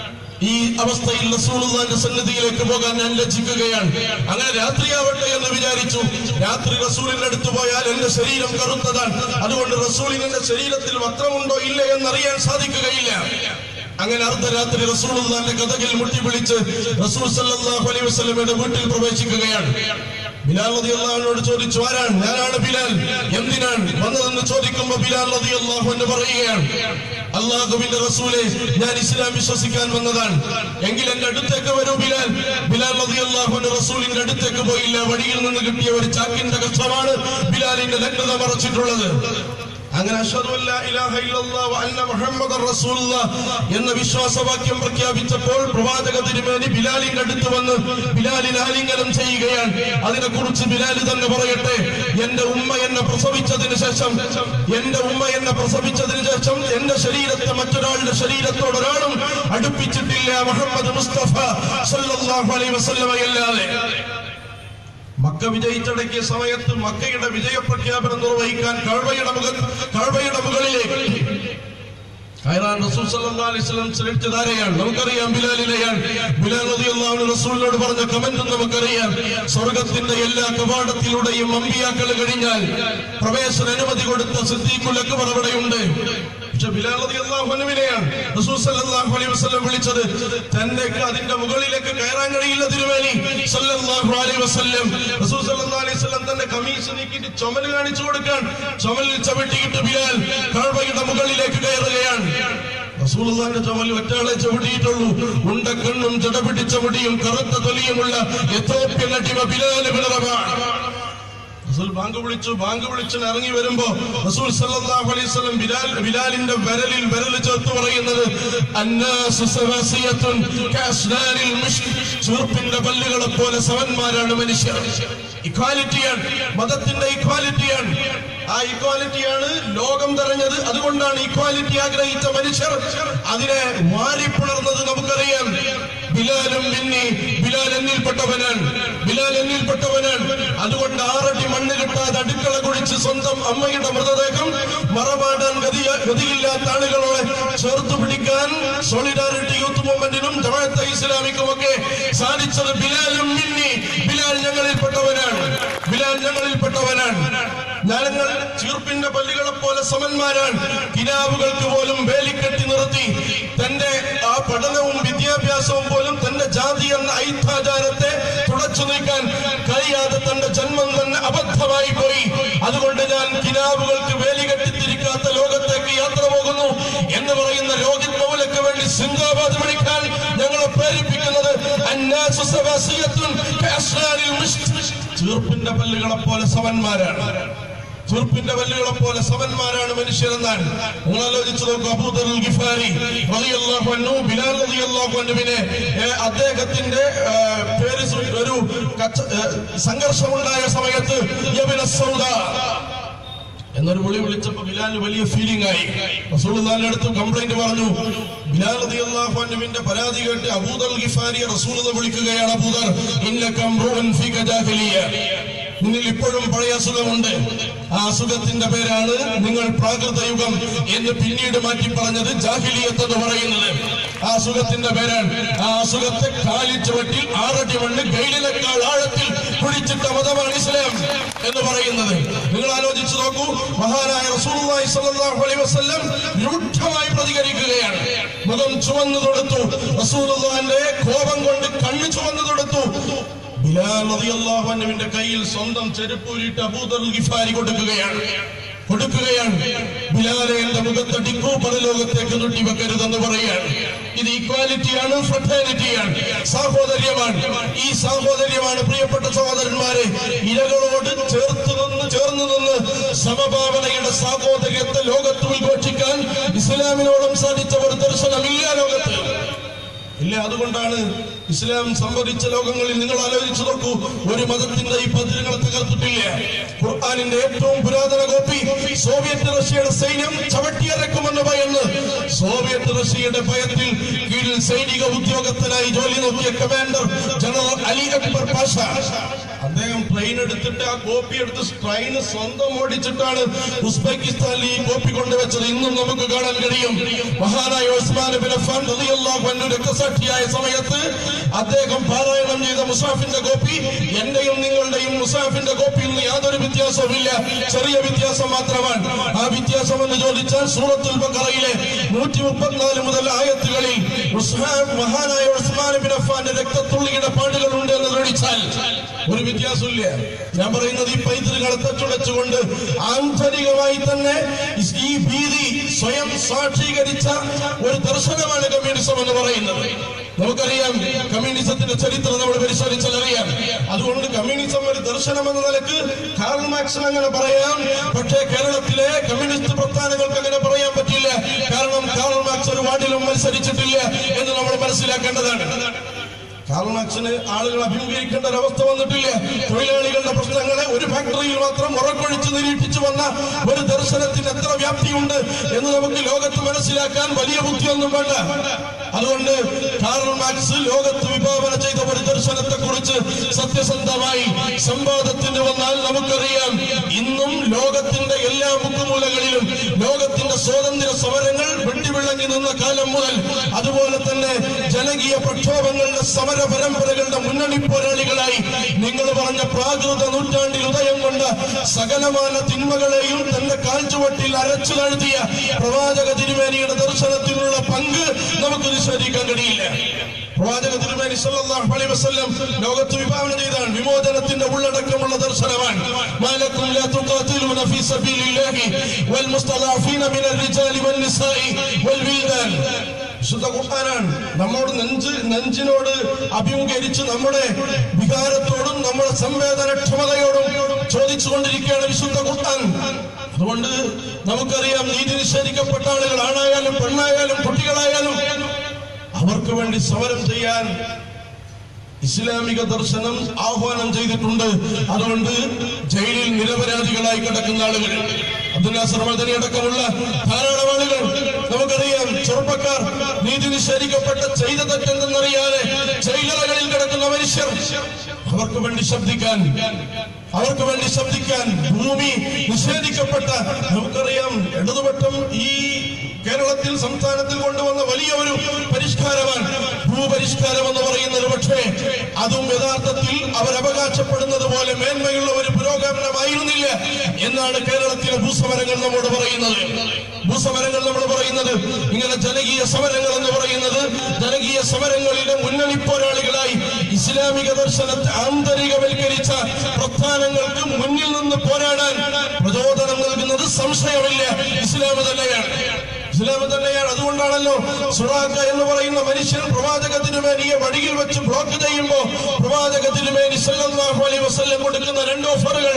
ഈ അവസ്ഥയിൽ റസൂലുള്ളാന്റെ സന്നിധിയിലേക്ക് പോകാൻ ഞാൻ ലജ്ജിക്കുകയാണ് അങ്ങനെ രാത്രിയാവട്ടെ എന്ന് വിചാരിച്ചു രാത്രി റസൂലിന്റെ അടുത്ത് പോയാൽ എന്റെ ശരീരം കറുത്തതാണ് അതുകൊണ്ട് റസൂലിന് എന്റെ ശരീരത്തിൽ വസ്ത്രമുണ്ടോ ഇല്ലേ എന്നറിയാൻ സാധിക്കുകയില്ല അങ്ങനെ അർദ്ധരാത്രി റസൂലുള്ളാന്റെ കഥകിൽ മുട്ടിപ്പിടിച്ച് റസൂൽ സല്ലല്ലാഹു അലൈഹി വസല്ലമയുടെ വീട്ടിൽ പ്രവേശിക്കുകയാണ് ബിലാൽ റളിയല്ലാഹുവിനോട് ചോദിച്ചു ആരാണ് ഞാനാണ് ബിലാൽ എന്തിനാണ് വന്നതെന്ന് ചോദിക്കുമ്പോ ബിലാൽ റളിയല്ലാഹു എന്ന് പറയുകയാണ് അള്ളാഹുവിന്റെ റസൂലെ ഞാൻ ഇസ്ലാം വിശ്വസിക്കാൻ വന്നതാണ് എങ്കിൽ എന്റെ അടുത്തേക്ക് വരൂ ബിലാൽ ബിലാൽ റളിയല്ലാഹു അൻഹു റസൂലിന്റെ അടുത്തേക്ക് പോയില്ല വഴിയിൽ നിന്ന് കിട്ടിയ ഒരു ചാക്കിന്റെ കഷ്ണമാണ് ബിലാലിന്റെ നഗ്നത മറച്ചിട്ടുള്ളത് അങ്ങനെ അഷ്ഹദു അല്ലാ ഇലാഹ ഇല്ലല്ലാഹ് വ അന്ന മുഹമ്മദർ റസൂലുള്ളാഹ് എന്ന വിശ്വാസവാക്യം പ്രഖ്യാപിച്ചപ്പോൾ പ്രവാചക തിരുമേനി ബിലാലിന്റെ അടുത്ത് വന്ന് ബിലാലിനെ ആലിംഗനം ചെയ്യുകയാണ് അതിനെക്കുറിച്ച് ബിലാൽ തന്നെ പറയട്ടെ എന്റെ ഉമ്മ എന്നെ പ്രസവിച്ചതിന് ശേഷം എന്റെ ഉമ്മ എന്നെ പ്രസവിച്ചതിന് ശേഷം എന്റെ ശരീരത്തെ മറ്റൊരാളുടെ ശരീരത്തോട് ഒരാളും അടുപ്പിച്ചിട്ടില്ല മുഹമ്മദ് മുസ്തഫ സല്ലല്ലാഹു അലൈഹി വസല്ലമയല്ലാതെ മക്ക വിജയിച്ചടക്കിയ സമയത്ത് മക്കയുടെ വിജയപ്രഖ്യാപനം നിർവഹിക്കാൻ കഴവയുടെ മുഖ കഴവയുടെ മുകളിലേക്ക് ഖൈറാൻ റസൂൽ സല്ലല്ലാഹു അലൈഹി വസല്ലം സെലക്ട് ആരെയാണ് നമുക്കറിയാം ബിലാലിനെയാണ് ബിലാൽ റളിയല്ലാഹു അൻഹു റസൂലിനോട് പറഞ്ഞ കമന്റ് നമുക്കറിയാം സ്വർഗത്തിന്റെ എല്ലാ കവാടത്തിലൂടെയും അമ്പിയാക്കൾ കഴിഞ്ഞാൽ പ്രവേശന അനുമതി കൊടുത്ത സിദ്ദീഖുൽ അക്ബർ അവിടെയുണ്ട് പക്ഷെ ബിലാൽ റളിയല്ലാഹു അൻഹുവിനെയാണ് റസൂൽ സല്ലല്ലാഹു അലൈഹി വസല്ലം വിളിച്ചത് തന്നേക്ക് അതിന്റെ മുകളിലേക്ക് കയറാൻ കഴിയില്ല തിരുമേനി സല്ലല്ലാഹു അലൈഹി വസല്ലം റസൂൽ സല്ലല്ലാഹു അലൈഹി വസല്ലം തന്റെ കമീസ് നീക്കിയിട്ട് ചുമല് കാണിച്ചു കൊടുക്കാൻ ചുമലിൽ ചവിട്ടിയിട്ട് ബിലാൽ കഅബയുടെ മുകളിലേക്ക് കയറുകയാണ് റസൂലുള്ളാഹിന്റെ ചുമലിൽ ഒറ്റാളെ ചവിട്ടിയിട്ടുള്ളൂ ഉണ്ടക്കണ്ണും ചടപിടിച്ച മുടിയും കറുത്ത തൊലിയുമുള്ള എത്തോപ്യൻ അടിമ ബിലാൽ ഇബ്നു റബാഹ് റസൂൽ ബാങ്ക് വിളിച്ചു ബാങ്ക് വിളിച്ചു ഇറങ്ങി വരുമ്പോ റസൂൽ സല്ലല്ലാഹു അലൈഹി വസല്ലം ബിലാൽ ബിലാലിന്റെ വിരലിൽ വിരൽ ചേർത്ത് പറയുന്നത് അന്നാസു സവാസിയത്തുൻ കഅസ്നാരിൽ മിഷ്ക് ചുവപ്പിന്റെ പല്ലുകളെ പോലെ സവന്മാരാണ് മനുഷ്യർ ഇക്വാലിറ്റിയാണ് മതത്തിന്റെ ഇക്വാലിറ്റിയാണ് ആ ഇക്വാലിറ്റിയാണ് ലോകം തെരഞ്ഞത് അതുകൊണ്ടാണ് ഇക്വാലിറ്റി ആഗ്രഹിച്ച മനുഷ്യർ അതിനെ വാരിപ്പിളർന്നത് നമുക്കറിയാം ബിലാലും മിന്നി ബിലാൽ എന്നിൽപ്പെട്ടവനാണ് ബിലാൽ എന്നിൽപ്പെട്ടവനാണ് അതുകൊണ്ട് ആറടി മണ്ണ് കിട്ടാതെ അടുക്കള കുഴിച്ച് സ്വന്തം അമ്മയുടെ മൃതദേഹം മറമാടാൻ ഗതി ഗതിയില്ലാത്ത ആളുകളെ ചേർത്ത് പിടിക്കാൻ സോളിഡാരിറ്റി യൂത്ത് മൂവ്മെന്റിനും ജമാഅത്തെ ഇസ്ലാമിക്കും ഒക്കെ സാധിച്ചത് ബിലാലും മിന്നി ബിലാൽ ഞങ്ങളിൽപ്പെട്ടവനാണ് ബിലാൽ ഞങ്ങളിൽപ്പെട്ടവനാണ് ഞങ്ങൾ ചീർപ്പിന്റെ പല്ലുകളെ പോലെ സമന്മാരാണ് കിനാവുകൾക്ക് പോലും വേലിക്കെട്ടി നിർത്തി തന്റെ ആ പഠനവും വിദ്യാഭ്യാസവും പോലും തന്റെ ജാതി എന്ന ഐത്താചാരത്തെ തുടച്ചു നീക്കാൻ കഴിയാതെ തന്റെ ജന്മം തന്നെ അബദ്ധമായി പോയി അതുകൊണ്ട് ഞാൻ കിനാവുകൾക്ക് വേലികെട്ടിത്തിരിക്കാത്ത ലോകത്തേക്ക് യാത്ര പോകുന്നു എന്ന് പറയുന്ന രോഹിത് മൗലക്ക് വേണ്ടി സിന്ദാബാദ് വിളിക്കാൻ ഞങ്ങളെ പ്രേരിപ്പിക്കുന്നത് അന്നാസു സവാസിയത്തുൻ കഅസ്നാരിൽ മിഷ്ക്. ചീർപ്പിന്റെ പല്ലുകളെ പോലെ സമന്മാരാണ് ചുർപ്പിന്റെ വല്ലുകളെ പോലെ സമന്മാരാണ് മനുഷ്യരെന്നാണ് നിങ്ങൾ ആലോചിച്ച് നോക്കൂ അബൂദർ ഗിഫാരി റളിയല്ലാഹു അൻഹു ബിലാൽ റളിയല്ലാഹു അൻഹുവിനെ ഏ, അദ്ദേഹത്തിന്റെ ഏ, പേര് സു- ഒരു കച്ച- ഏ, സംഘർഷമുണ്ടായ സമയത്ത് യബ്ന സൗദ എന്നൊരു വിളി വിളിച്ചപ്പോ ബിലാലിന് വലിയ ഫീലിംഗ് ആയി റസൂലുള്ളാഹിന്റെ അടുത്ത് കംപ്ലൈന്റ് പറഞ്ഞു ബിലാൽ റളിയല്ലാഹു അൻഹുവിന്റെ പരാതി കേട്ട് അബൂദർ ഗിഫാരി റസൂലുള്ളാഹി വിളിക്കുകയാണ് അബൂദർ ഇന്നക അംറുൻ ഫീക ജാഹിലിയ നിന്നിൽ ഇപ്പോഴും പഴയ അസുഖമുണ്ട് ആ അസുഖത്തിന്റെ പേരാണ് നിങ്ങൾ പ്രാകൃത യുഗം എന്ന് പിന്നീട് മാറ്റി പറഞ്ഞത് ജാഹിലിയത്ത് എന്ന് പറയുന്നത് ആ അസുഖത്തിന്റെ പേരാണ് ആ അസുഖത്തെ കാലിച്ചുവട്ടിൽ ആറടി മണ്ണ് ഗൈലിനേക്കാൾ ആഴത്തിൽ കുഴിച്ചിട്ട മതമാണ് ഇസ്ലാം എന്ന് പറയുന്നത് നിങ്ങൾ ആലോചിച്ച് നോക്കൂ മഹാനായ റസൂലുള്ളാഹി സ്വല്ലല്ലാഹു അലൈഹി വസല്ലം രൂക്ഷമായി പ്രതികരിക്കുകയാണ് മുഖം ചുവന്നു തൊടുത്തു റസൂലുള്ളാഹിന്റെ കോപം കൊണ്ട് കണ്ണ് ചുവന്നു തൊടുത്തു ബിലാൽ റളിയല്ലാഹു അൻഹുവിന്റെ കയ്യിൽ സ്വന്തം ചെരുപ്പൂരിട്ട് അബൂദർ ഗിഫാരി കൊടുക്കുകയാണ് കൊടുക്കുകയാണ് ബിലാലെ എന്റെ മുഖത്തടിക്കൂ പരലോകത്തേക്ക് നുട്ടി വെക്കരുതെന്ന് പറയുകയാണ് ഇത് ഈക്വാലിറ്റിയാണ് ഫ്രട്ടേണിറ്റിയാണ് സാഹോദര്യമാണ് ഈ സാഹോദര്യമാണ് പ്രിയപ്പെട്ട സഹോദരന്മാരെ ഇരകളോട് ചേർത്ത് നിന്ന് ചേർന്ന് നിന്ന് സമഭാവനയുടെ സാഹോദര്യത്തെ ലോകത്ത് ഉദ്ഘോഷിക്കാൻ ഇസ്ലാമിനോടും സാധിച്ച ഒരു ദർശനമില്ല ലോകത്ത് ഇല്ല അതുകൊണ്ടാണ് ഇസ്ലാം സംവദിച്ച ലോകങ്ങളിൽ നിങ്ങൾ ആലോചിച്ചു നോക്കൂ ഒരു മതത്തിന്റെ ഈ പതിരുകളെ തകർത്തിട്ടില്ല ഖുർആാനിന്റെ ഏറ്റവും പുരാതന കോപ്പി സോവിയറ്റ് റഷ്യയുടെ സൈന്യം ചവിട്ടിയിറക്കുമെന്ന് ഭയന്ന് സോവിയറ്റ് റഷ്യയുടെ ഭയത്തിൽ കീഴിൽ സൈനിക ഉദ്യോഗസ്ഥനായി ജോലി നോക്കിയ commander general Ali Akbar Pasha അദ്ദേഹം ട്രെയിൻ എടുത്തിട്ട് ആ കോപ്പി എടുത്ത് ട്രെയിന് സ്വന്തം ഓടിച്ചിട്ടാണ് ഉസ്ബെക്കിസ്ഥാനിൽ ഈ കോപ്പി കൊണ്ടുവച്ചത് ഇന്നും നമുക്ക് കാണാൻ കഴിയും മഹാനായ ഉസ്മാൻ ബിൻ അഫ്ഫാൻ റളിയല്ലാഹു അൻഹു രക്തസാക്ഷിയായ സമയത്ത് അദ്ദേഹം പാരായണം ചെയ്ത മുസാഫിന്റെ കോപ്പി എന്റെയും നിങ്ങളുടെയും മുസാഫിന്റെ കോപ്പിയിൽ നിന്ന് യാതൊരു വ്യത്യാസവുമില്ല ചെറിയ വ്യത്യാസം മാത്രമാണ് ആ വ്യത്യാസം എന്ന് ചോദിച്ചാൽ സൂറത്തുൽ ബഖറയിലെ നൂറ്റി മുപ്പത്തിനാല് മുതൽ ആയത്തുകളിൽ ഉസ്മാൻ മഹാനായ ഉസ്മാൻ ബിൻ അഫ്ഫാന്റെ രക്തത്തുള്ളിയുടെ പാടുകൾ ഉണ്ട് എന്ന് തെളിച്ചാൽ ഒരു വ്യത്യാസമില്ല ഞാൻ പറയുന്നത് ഈ പൈതൃകളെ തച്ചുടച്ചുകൊണ്ട് ആന്തരികമായി തന്നെ ഈ ഭീതി സ്വയം സാക്ഷീകരിച്ച ഒരു ദർശനമാണ് കമ്മ്യൂണിസം എന്ന് പറയുന്നത് നമുക്കറിയാം കമ്മ്യൂണിസത്തിന്റെ ചരിത്രം നമ്മൾ പരിശോധിച്ചാൽ അറിയാം അതുകൊണ്ട് കമ്മ്യൂണിസം ഒരു ദർശനം എന്ന നിലക്ക് കാർൾ മാക്സിന് അങ്ങനെ പറയാം പക്ഷേ കേരളത്തിലെ കമ്മ്യൂണിസ്റ്റ് പ്രസ്ഥാനങ്ങൾക്ക് അങ്ങനെ പറയാൻ പറ്റില്ല കാരണം കാർൾ മാക്സ് ഒരു വാർഡിലും മത്സരിച്ചിട്ടില്ല എന്ന് നമ്മൾ മനസ്സിലാക്കേണ്ടതാണ് കാർമാക്സിന് ആളുകൾ അഭിമുഖീകരിക്കേണ്ട ഒരവസ്ഥ വന്നിട്ടില്ല തൊഴിലാളികളുടെ പ്രശ്നങ്ങളെ ഒരു ഫാക്ടറിയിൽ മാത്രം ഉറക്കൊഴിച്ച് നിരീക്ഷിച്ചു വന്ന ഒരു ദർശനത്തിന് എത്ര വ്യാപ്തിയുണ്ട് എന്ന് നമുക്ക് ലോകത്ത് മനസ്സിലാക്കാൻ വലിയ ബുദ്ധിയൊന്നും വേണ്ട അതുകൊണ്ട് കാർൽ മാക്സ് ലോകത്ത് വിഭാവന ചെയ്ത ഒരു ദർശനത്തെ കുറിച്ച് സത്യസന്ധമായി സംവാദത്തിന് വന്നാൽ നമുക്കറിയാം ഇന്നും ലോകത്തിന്റെ എല്ലാ മുക്കുമൂലകളിലും ലോകത്തിന്റെ സ്വാതന്ത്ര്യ സമരങ്ങൾ വെട്ടിവിളങ്ങി നിന്ന കാലം മുതൽ അതുപോലെ തന്നെ ജനകീയ പ്രക്ഷോഭങ്ങളുടെ സമര പരമ്പരകളുടെ മുന്നണി പോരാളികളായി നിങ്ങൾ പറഞ്ഞ പ്രാകൃത നൂറ്റാണ്ടിൽ ഉദയം കൊണ്ട സകലമാന തിന്മകളെയും തന്റെ കാൽച്ചുവട്ടിൽ അരച്ചു താഴ്ത്തിയ പ്രവാചക തിരുമേനിയുടെ ദർശനത്തിനുള്ള പങ്ക് നമുക്ക് നിഷേധിക്കാൻ കഴിയില്ല പ്രവാചക തിരുമേനി സല്ലല്ലാഹു അലൈഹി വസല്ലം ലോകത്ത് വിഭാവന ചെയ്താണ് വിമോചനത്തിന്റെ ഉള്ളടക്കമുള്ള ദർശനമാണ് മാലക്കും ലാ തുഖാതിലൂന ഫീ സബീലില്ലാഹി വൽ മുസ്തദഅഫീന മിനർ റിജാലി വൻ നിസാഇ വൽ വിൽദാൻ വിശുദ്ധ ഖുർആനാണ് നമ്മോട് നെഞ്ച് നെഞ്ചിനോട് അഭിമുഖീകരിച്ച് നമ്മുടെ വികാരത്തോടും നമ്മുടെ സംവേദനക്ഷമതയോടും ചോദിച്ചുകൊണ്ടിരിക്കുകയാണ് വിശുദ്ധ ഖുർആൻ അതുകൊണ്ട് നമുക്കറിയാം നീതി നിഷേധിക്കപ്പെട്ട ആളുകൾ ആണായാലും പെണ്ണായാലും കുട്ടികളായാലും അവർക്ക് വേണ്ടി സമരം ചെയ്യാൻ ഇസ്ലാമിക ദർശനം ആഹ്വാനം ചെയ്തിട്ടുണ്ട് അതുകൊണ്ട് ജയിലിൽ നിരപരാധികളായി കിടക്കുന്ന ആളുകൾ അബ്ദുൽ നാസർ മദനി അടക്കമുള്ള ധാരാളം ആളുകൾ നമുക്കറിയാം ചെറുപ്പക്കാർ നീതി നിഷേധിക്കപ്പെട്ട ചെയ്ത തെറ്റെന്തെന്നറിയാതെ ജയിലറകളിൽ കിടക്കുന്ന മനുഷ്യർ അവർക്ക് വേണ്ടി ശബ്ദിക്കാൻ അവർക്ക് വേണ്ടി ശബ്ദിക്കാൻ ഭൂമി നിഷേധിക്കപ്പെട്ട നമുക്കറിയാം ഇടതുപക്ഷം ഈ കേരളത്തിൽ സംസ്ഥാനത്തിൽ കൊണ്ടുവന്ന വലിയ ഒരു പരിഷ്കാരമാണ് ഭൂപരിഷ്കാരം എന്ന് പറയുന്നത് പക്ഷേ അതും യഥാർത്ഥത്തിൽ അവർ അവകാശപ്പെടുന്നത് പോലെ മേന്മയുള്ള ഒരു പുരോഗമനമായിരുന്നില്ല എന്നാണ് കേരളത്തിലെ ഭൂസമരങ്ങൾ നമ്മോട് പറയുന്നത് ഭൂസമരങ്ങൾ നമ്മൾ പറയുന്നത് ഇങ്ങനെ ജനകീയ സമരങ്ങൾ എന്ന് പറയുന്നത് ജനകീയ സമരങ്ങളിലെ മുന്നണി പോരാളികളായി ഇസ്ലാമിക ദർശനത്തെ ആന്തരികവൽക്കരിച്ച പ്രസ്ഥാനങ്ങൾക്ക് മുന്നിൽ നിന്ന് പോരാടാൻ പ്രചോദനം നൽകുന്നത് സംശയമില്ല ഇസ്ലാം തന്നെയാണ് ഇസ്ലാം തന്നെയാണ് അതുകൊണ്ടാണല്ലോ സുറാഖ എന്ന് പറയുന്ന മനുഷ്യൻ പ്രവാചക തിരുമേനിയെ വഴിയിൽ വെച്ച് ബ്ലോക്ക് ചെയ്യുമ്പോ പ്രവാചക തിരുമേനി സല്ലല്ലാഹു അലൈഹി വസല്ലം കൊടുക്കുന്ന രണ്ട് ഓഫറുകൾ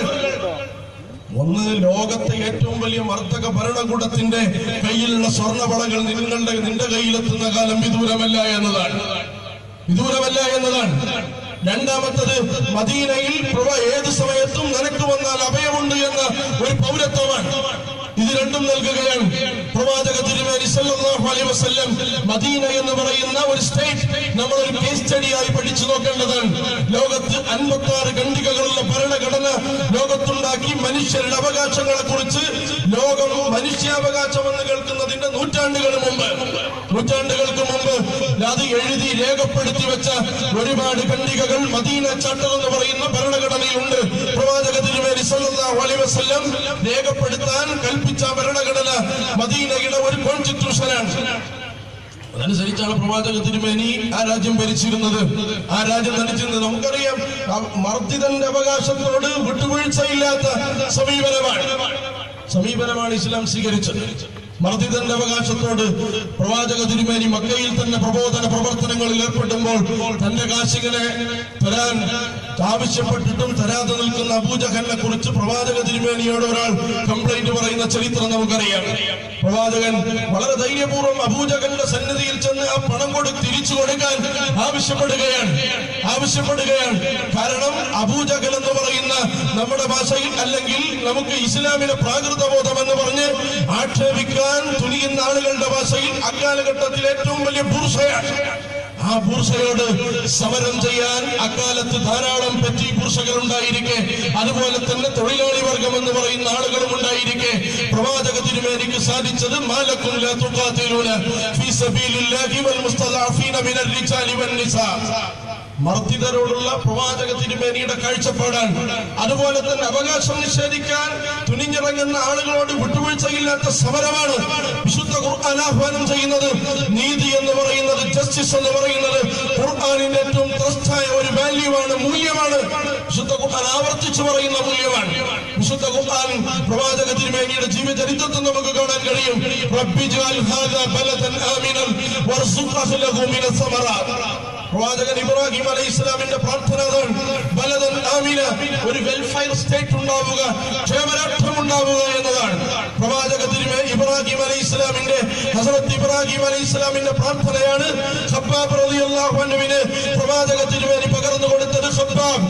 ഒന്ന് ലോകത്തെ ഏറ്റവും വലിയ മർദ്ദക ഭരണകൂടത്തിന്റെ കയ്യിലുള്ള സ്വർണ്ണവളകൾ നിങ്ങളുടെ നിന്റെ കയ്യിലെത്തുന്ന കാലം വിദൂരമല്ല എന്നതാണ് വിദൂരമല്ല എന്നതാണ് രണ്ടാമത്തത് മദീനയിൽ പ്രഭ ഏത് സമയത്തും നിനക്ക് വന്നാൽ അഭയമുണ്ട് എന്ന ഒരു പൗരത്വമാണ് ഇത് രണ്ടും നൽകുകയാണ് പ്രവാചക തിരുമേനി സല്ലല്ലാഹു അലൈഹി വസല്ലം മദീന എന്ന് പറയുന്ന ഒരു സ്റ്റേറ്റ് നമ്മൾ ഒരു കേസ് സ്റ്റഡിയായി പഠിച്ചു നോക്കേണ്ടതാണ് ലോകത്ത് അൻപത്തി ആറ് ഖണ്ഡികകളുള്ള ഭരണഘടന ലോകത്തുണ്ടാക്കി മനുഷ്യരുടെ അവകാശങ്ങളെ കുറിച്ച് ലോകം മനുഷ്യാവകാശം എന്ന് കേൾക്കുന്നതിന്റെ നൂറ്റാണ്ടുകൾ മുമ്പ് നൂറ്റാണ്ടുകൾക്ക് മുമ്പ് അത് എഴുതി രേഖപ്പെടുത്തി വെച്ച ഒരുപാട് ഖണ്ഡികകൾ മദീന ചട്ടം എന്ന് പറയുന്ന ഭരണഘടനയുണ്ട് പ്രവാചക തിരുമേനി സല്ലല്ലാഹു അലൈഹി വസല്ലം രേഖപ്പെടുത്താൻ കൽപ്പിച്ച ഭരണഘടന മദീനയുടെ ഒരു കോൺസ്റ്റിറ്റ്യൂഷനാണ് അതനുസരിച്ചാണ് പ്രവാചക തിരുമേനി ആ രാജ്യം ഭരിച്ചിരുന്നത് ആ രാജ്യം നടിച്ചിരുന്നത് നമുക്കറിയാം ആ മർദ്ദിതന്റെ അവകാശത്തോട് വിട്ടുവീഴ്ചയില്ലാത്ത സമീപനമാണ് സമീപനമാണ് ഇസ്ലാം സ്വീകരിച്ചത് മർദ്ദിതന്റെ അവകാശത്തോട് പ്രവാചക തിരുമേനി മക്കയിൽ തന്നെ പ്രബോധന പ്രവർത്തനങ്ങളിൽ ഏർപ്പെടുമ്പോൾ തന്റെ കാശികളെ തരാൻ ആവശ്യപ്പെട്ടിട്ടും തരാതെ നിൽക്കുന്ന അബൂജഹലിനെ കുറിച്ച് പ്രവാചക തിരുമേനിയോട് ഒരാൾ കംപ്ലൈന്റ് പറയുന്ന ചരിത്രം നമുക്കറിയാം പ്രവാചകൻ വളരെ ധൈര്യപൂർവ്വം അബൂജഹലിന്റെ സന്നിധിയിൽ ചെന്ന് ആ പണം കൊടു തിരിച്ചു കൊടുക്കാൻ ആവശ്യപ്പെടുകയാണ് ആവശ്യപ്പെടുകയാണ് കാരണം അബൂജഹൽ എന്ന് പറയുന്ന നമ്മുടെ ഭാഷയിൽ അല്ലെങ്കിൽ നമുക്ക് ഇസ്ലാമിലെ പ്രാകൃത ബോധം എന്ന് പറഞ്ഞ് ആക്ഷേപിക്കാൻ തുനിയുന്ന ആളുകളുടെ ഭാഷയിൽ അക്കാലഘട്ടത്തിൽ ഏറ്റവും വലിയ ബൂർഷയാണ് ആ ബൂർഷയോട് സമരം ചെയ്യാൻ അക്കാലത്ത് ധാരാളം പറ്റി ബൂർഷകൾ ഉണ്ടായിരിക്കെ അതുപോലെ തന്നെ തൊഴിലാളി വർഗം എന്ന് പറയുന്ന ആളുകളും ഉണ്ടായിരിക്കെ പ്രവാചക തിരുമേനിക്ക് സാധിച്ചത് മാലക്കും ലാ തുഖാതിലൂന ഫീ സബീലില്ലാഹി വൽ മുസ്തദഅഫീന മിനർ റിജാലി വൻ നിസാ മർദ്ദിതരോടുള്ള പ്രവാചക തിരുമേനിയുടെ കാഴ്ചപ്പാടാണ് അതുപോലെ തന്നെ അവകാശം നിഷേധിക്കാൻ തുനിഞ്ഞിറങ്ങുന്ന ആളുകളോട് വിട്ടുവീഴ്ചയില്ലാത്ത സമരമാണ് വിശുദ്ധ ഖുർആൻ ആഹ്വാനം ചെയ്യുന്നത് നീതി എന്ന് പറയുന്നത് ജസ്റ്റിസ് എന്ന് പറയുന്നത് ഖുർആാനിന്റെ ഏറ്റവും ത്രസ്റ്റായ ഒരു വാല്യൂ ആണ് മൂല്യമാണ് വിശുദ്ധ ഖുർആൻ ആവർത്തിച്ചു പറയുന്ന മൂല്യമാണ് വിശുദ്ധ ഖുർആൻ പ്രവാചക തിരുമേനിയുടെ ജീവചരിത്രത്തിൽ നമുക്ക് കാണാൻ കഴിയും റബ്ബി ജഅൽ ഹാദാ ബലദൻ ആമിനൻ വർസുഖ് അഹ്ലഹു മിനസ് സമറാത്ത് പ്രവാചകൻ ഇബ്രാഹിം അലൈഹി ഇസ്ലാമിന്റെ പ്രാർത്ഥന അതാണ് ബലദൻ ആമിന ഒരു വെൽഫെയർ സ്റ്റേറ്റ് ഉണ്ടാവുക ക്ഷേമരാഷ്ട്രം ഉണ്ടാവുക എന്നതാണ് പ്രവാചക തിരുമേ ഇബ്രാഹിം അലൈഹി ഇസ്ലാമിന്റെ ഹസരത്ത് ഇബ്രാഹിം അലൈഹി ഇസ്ലാമിന്റെ പ്രാർത്ഥനയാണ് ഖബ്ബാബ് റളിയല്ലാഹു അൻഹുവിന് പ്രവാചക തിരുമേനി പകർന്നു കൊടുത്തത് ഖബ്ബാബ്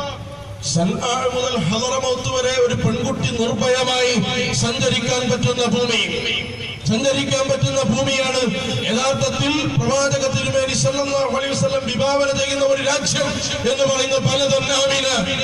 സൻആ മുതൽ ഹദറമൗത്ത് വരെ ഒരു പെൺകുട്ടി നിർഭയമായി സഞ്ചരിക്കാൻ പറ്റുന്ന ഭൂമി സഞ്ചരിക്കാൻ പറ്റുന്ന ഭൂമിയാണ് യഥാർത്ഥത്തിൽ പ്രവാചക സല്ലല്ലാഹു അലൈഹി വസല്ലം വിഭാവന ചെയ്യുന്ന ഒരു രാജ്യം എന്ന് പറയുന്ന ബലദൻ ആമിന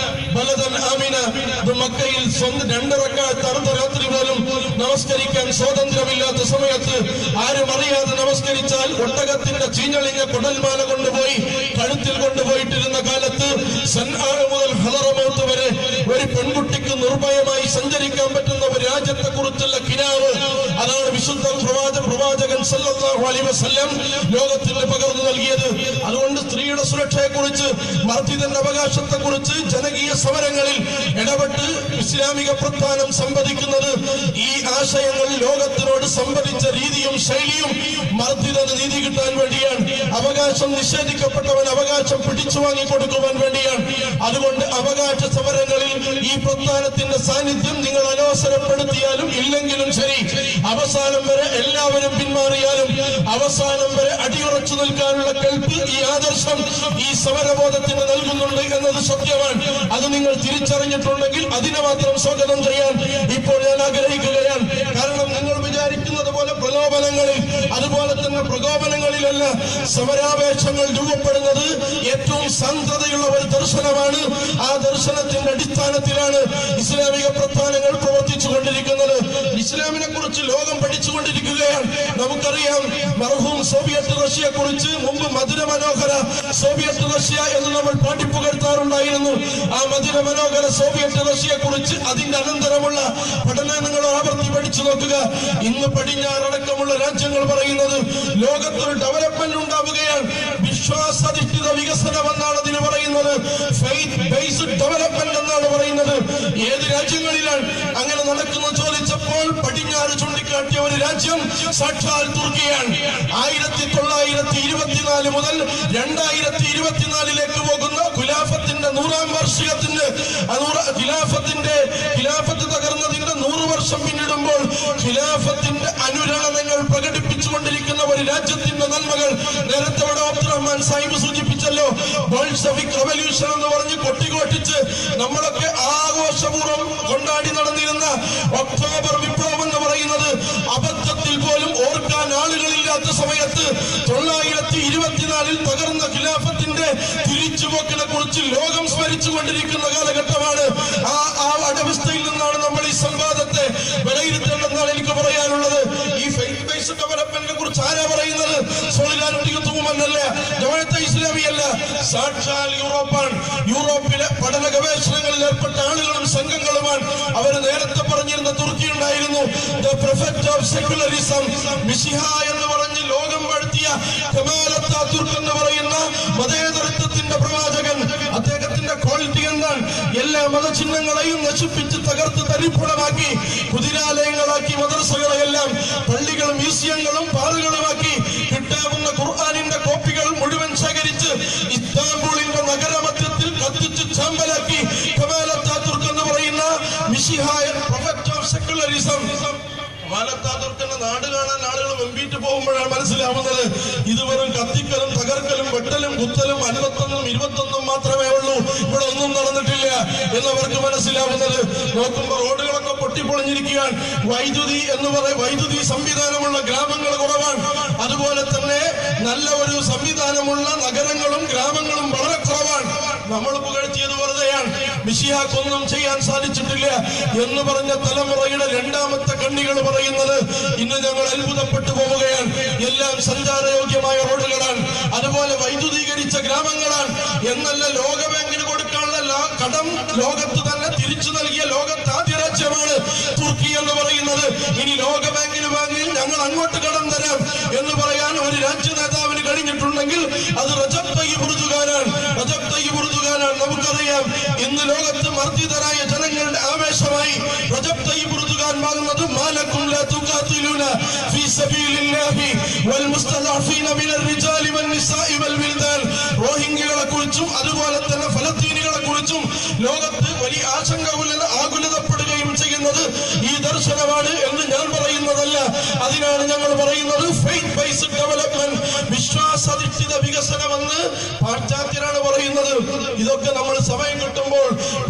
ബലദൻ ആമിന ഇത് മക്കയിൽ സ്വന്തം രണ്ടിറക്കാത്ത അർദ്ധരാത്രി പോലും നമസ്കരിക്കാൻ സ്വാതന്ത്ര്യമില്ലാത്ത സമയത്ത് ആരും അറിയാതെ നമസ്കരിച്ചാൽ ഒട്ടകത്തിന്റെ ചീഞ്ഞളിഞ്ഞ കുടൽമാല കൊണ്ടുപോയി കഴുത്തിൽ കൊണ്ടുപോയിട്ടിരുന്ന കാലത്ത് സൻആറ് മുതൽ ഹലറമൗത്ത് വരെ ഒരു പെൺകുട്ടിക്ക് നിർഭയമായി സഞ്ചരിക്കാൻ പറ്റുന്ന ഒരു രാജ്യത്തെ കുറിച്ചുള്ള കിനാവ് അതാണ് വിശുദ്ധ പ്രവാചക പ്രവാചകൻ സല്ലല്ലാഹു അലൈഹി വസല്ലം ലോകത്തിന് പകർന്നു നൽകിയത് അതുകൊണ്ട് സ്ത്രീയുടെ സുരക്ഷയെ കുറിച്ച് മർദ്ദിതന്റെ അവകാശത്തെ കുറിച്ച് ജനകീയ സമരങ്ങളിൽ ഇടപെട്ട് ഇസ്ലാമിക പ്രസ്ഥാനം സംവദിക്കുന്നത് ഈ ആശയങ്ങൾ ലോകത്തിനോട് സംവദിച്ച രീതിയും ശൈലിയും മർദ്ദിതന് നീതി കിട്ടാൻ വേണ്ടിയാണ് അവകാശം നിഷേധിക്കപ്പെട്ടവൻ അവകാശം പിടിച്ചു വാങ്ങി കൊടുക്കുവാൻ വേണ്ടിയാണ് അതുകൊണ്ട് അവകാശ സമരങ്ങളിൽ ഈ പ്രസ്ഥാനത്തിന്റെ സാന്നിധ്യം നിങ്ങൾ അനവസരപ്പെടുത്തിയാലും ഇല്ലെങ്കിലും ശരി അവസാനം വരെ എല്ലാവരും പിന്മാറിയാലും അവസാനം വരെ അടിയുറച്ചു നിൽക്കാനുള്ള കൽപ്പ് ഈ ആദർശം ഈ സമരബോധത്തിന് നൽകുന്നുണ്ട് എന്നത് സത്യമാണ് അത് നിങ്ങൾ തിരിച്ചറിഞ്ഞിട്ടുണ്ടെങ്കിൽ അതിനെ മാത്രം സ്വാഗതം ചെയ്യാൻ ഇപ്പോൾ ഞാൻ ആഗ്രഹിക്കുകയാണ് കാരണം നിങ്ങൾ വിചാരിക്കുന്നത് പോലെ പ്രലോഭനങ്ങളിൽ അതുപോലെ തന്നെ പ്രകോപനങ്ങളിലല്ല സമരാവേശങ്ങൾ രൂപപ്പെടുന്നത് ഏറ്റവും സാന്ദ്രതയുള്ള ഒരു ദർശനമാണ് ആ ദർശനത്തിന്റെ അടിസ്ഥാനത്തിലാണ് ഇസ്ലാമിക പ്രസ്ഥാനങ്ങൾ പ്രവർത്തിച്ചു കൊണ്ടിരിക്കുന്നത് ഇസ്ലാമിനെ കുറിച്ച് ലോകം പഠിച്ചുകൊണ്ടിരിക്കുകയാണ് നമുക്കറിയാം മർഹൂം സോവിയറ്റ് റഷ്യയെ കുറിച്ച് മുമ്പ് മധുര മനോഹര സോവിയറ്റ് റഷ്യ എന്ന് നമ്മൾ പാട്ടിപ്പുകഴ്ത്താറുണ്ടായിരുന്നു ആ മധുര മനോഹര സോവിയറ്റ് റഷ്യയെ കുറിച്ച് അതിന്റെ അനന്തരമുള്ള പഠനങ്ങൾ ആവർത്തി പഠിച്ചു നോക്കുക ഇന്ന് പടിഞ്ഞാറടക്കമുള്ള രാജ്യങ്ങൾ പറയുന്നത് ലോകത്തൊരു ഡെവലപ്മെന്റ് ഉണ്ടാവുകയാണ് വിശ്വാസാധിഷ്ഠിത വികസനം എന്നാണ് അതിന് പറയുന്നത് ഫെയ്ത്ത് ബേസ്ഡ് ഡെവലപ്മെന്റ് എന്നാണ് പറയുന്നത് ഏത് രാജ്യങ്ങളിലാണ് അങ്ങനെ നടക്കുന്നത് ചോദിച്ചപ്പോൾ പടിഞ്ഞാറ് ചൂണ്ടിക്കാട്ടിയ ഒരു രാജ്യം സാക്ഷാൽ തുർക്കിയാണ് ആയിരത്തി തൊള്ളായിരത്തി ഇരുപത്തിനാല് മുതൽ രണ്ടായിരത്തി ഇരുപത്തിനാലിലേക്ക് പോകുന്ന ഖിലാഫത്തിന്റെ നൂറാം വാർഷികത്തിന്റെ ആ നൂറ- ഖിലാഫത്തിന്റെ ഖിലാഫത്ത് തകർന്നതിന്റെ നൂറ് വർഷം പിന്നിടുമ്പോൾ ഖിലാഫത്തിന്റെ അനുരണനങ്ങൾ പ്രകടിപ്പിച്ചുകൊണ്ടിരിക്കുന്ന ഒരു രാജ്യത്തിന്റെ നന്മകൾ നേരത്തെ ഇവിടെ അബ്ദുറഹ്മാൻ സാഹിബ് സൂചിപ്പിച്ചല്ലോ ബോൾഷവിക് റവല്യൂഷൻ എന്ന് പറഞ്ഞ് കൊട്ടിക്കോട്ടിച്ച് നമ്മളൊക്കെ ആഘോഷപൂർവ്വം കൊണ്ടാടി നടന്നിരുന്ന ഒക്ടോബർ വിപ്ലവം എന്ന് പറയുന്നത് അബദ്ധത്തിൽ പോലും ഓർക്കാൻ ആളുകളില്ലാത്ത സമയത്ത് തൊള്ളായിരത്തി ഇരുപത്തിനാലിൽ തകർന്ന ഖിലാഫത്തിന്റെ തിരിച്ചുപോക്കിനെ കുറിച്ച് ലോകം സ്മരിച്ചുകൊണ്ടിരിക്കുന്ന കാലഘട്ടമാണ് ആ ആ അടവസ്ഥയിൽ നിന്നാണ് നമ്മൾ ഈ സംവാദത്തെ വിലയിരുത്തേണ്ടതെന്നാണ് എനിക്ക് പറയാനുള്ളത് ഈ ഫെയ്ത്ത് ബേസ്ഡ് ഡെവലപ്മെന്റിനെ കുറിച്ച് ആരാ പറയുന്നത് സോളിഡാരിറ്റി തൂമന്നല്ല ജമാഅത്തെ ഇസ്ലാമിയല്ല സാക്ഷാൽ യൂറോപ്പാണ് യൂറോപ്പിലെ പഠന ഗവേഷണങ്ങളിൽ ഏർപ്പെട്ട ആളുകളും സംഘങ്ങളുമാണ് അവർ നേരത്തെ പറഞ്ഞിരുന്ന തുർക്കി ഉണ്ടായിരുന്നു ദ പ്രൊഫറ്റ് ഓഫ് സെക്യുലറിസം മിഷിഹ എന്ന് പറഞ്ഞ് ലോകം വാഴ്ത്തിയ കമാൽ അത്താതുർക്ക് എന്ന് പറയുന്ന മതേതരത്വത്തിന്റെ പ്രവാചകൻ അദ്ദേഹത്തിന്റെ ക്വാളിറ്റി എന്താണ് എല്ലാ മതചിഹ്നങ്ങളെയും നശിപ്പിച്ച് തകർത്ത് തരിപ്പുളമാക്കി കുതിരാലയങ്ങളാക്കി മദ്രസകളെയെല്ലാം പള്ളികളും മ്യൂസിയങ്ങളും പാറുകളുമാക്കി കിട്ടാവുന്ന ഖുർആാനിന്റെ കോപ്പികൾ മുഴുവൻ ശേഖരിച്ച് ഇസ്താംബൂളിന്റെ നഗരമധ്യത്തിൽ കത്തിച്ച് ചാമ്പലാക്കി കമാൽ അത്താതുർക്ക് എന്ന് പറയുന്ന മിഷിഹായ പ്രൊഫക്റ്റ് ഓഫ് സെക്യുലറിസം മാലത്താതുർക്കുന്ന നാട് കാണാൻ ആളുകൾ വെമ്പിട്ട് പോകുമ്പോഴാണ് മനസ്സിലാവുന്നത് ഇത് വെറും കത്തിക്കലും തകർക്കലും വെട്ടലും കുത്തലും അൻപത്തൊന്നും ഇരുപത്തൊന്നും മാത്രമേ ഉള്ളൂ ഇവിടെ ഒന്നും നടന്നിട്ടില്ല എന്നവർക്ക് മനസ്സിലാവുന്നത് നോക്കുമ്പോൾ റോഡുകളൊക്കെ പൊട്ടിപ്പൊളിഞ്ഞിരിക്കുകയാണ് വൈദ്യുതി എന്ന് പറയും വൈദ്യുതി സംവിധാനമുള്ള ഗ്രാമങ്ങൾ കുറവാണ് അതുപോലെ തന്നെ നല്ല ഒരു സംവിധാനമുള്ള നഗരങ്ങളും ഗ്രാമങ്ങളും വളരെ കുറവാണ് നമ്മൾ പുകഴ്ത്തിയത് വെറുതെയാണ് മിഷിയാക്കൊന്നും ചെയ്യാൻ സാധിച്ചിട്ടില്ല എന്ന് പറഞ്ഞ തലമുറയുടെ രണ്ടാമത്തെ കണ്ണികൾ പറയുന്നത് ഇന്ന് ഞങ്ങൾ അത്ഭുതപ്പെട്ടു പോവുകയാണ് എല്ലാം സഞ്ചാരയോഗ്യമായ റോഡുകളാണ് അതുപോലെ വൈദ്യുതീകരിച്ച ഗ്രാമങ്ങളാണ് എന്നല്ല ലോകബാങ്കിന് കൊടുക്കാനുള്ള ലാ- കടം ലോകത്ത് തന്നെ തിരിച്ചു നൽകിയ ലോകത്ത് ആദ്യ രാജ്യമാണ് തുർക്കി എന്ന് പറയുന്നത് ഇനി ലോകബാങ്കിന് വാങ്ങി ഞങ്ങൾ അങ്ങോട്ട് കടം തരാം എന്ന് പറയാൻ ഒരു രാജ്യ നേതാവിന് കഴിഞ്ഞിട്ടുണ്ടെങ്കിൽ അത് റജബ് തയ്യിബ് ഉറുദുകാനാണ് റജബ് തയ്യിബ് ഉറുദുകാനാണ് നമുക്കറിയാം ഇന്ന് ലോകത്ത് മർദ്ദിതരായ ജനങ്ങളുടെ ആവേശമായി റജബ് തയ്യിബ് ഉറുദുകാൻ വാങ്ങുന്നത് മാലക്കും ലാ തുഖാതിലൂന ഫീ സബീലില്ലാഹി വൽ മുസ്തദഅഫീന മിനൽ റിജാലി വൻ നിസാഇ വൽ വിൽദാൻ റോഹിംഗ്യകളെ കുറിച്ചും അതുപോലെ തന്നെ ഫലസ്തീനികളെ കുറിച്ചും ലോകത്ത് വലിയ ആശങ്ക ഉള്ള- ആകുലതപ്പെടുകയും ചെയ്യുന്നത് ഈ ദർശനമാണ് എന്ന് ഞാൻ പറയുന്നതല്ല അതിനാണ് ഞങ്ങൾ പറയുന്നത് ഫെയ്ത്ത് ബേസ്ഡ് ഡെവലപ്മെന്റ് വിശ്വാസാധിഷ്ഠിത വികസനമെന്ന് പാശ്ചാത്യരാണ് പറയുന്നത് ഇതൊക്കെ നമ്മൾ സമയം കിട്ടുമ്പോൾ പാർട്ടി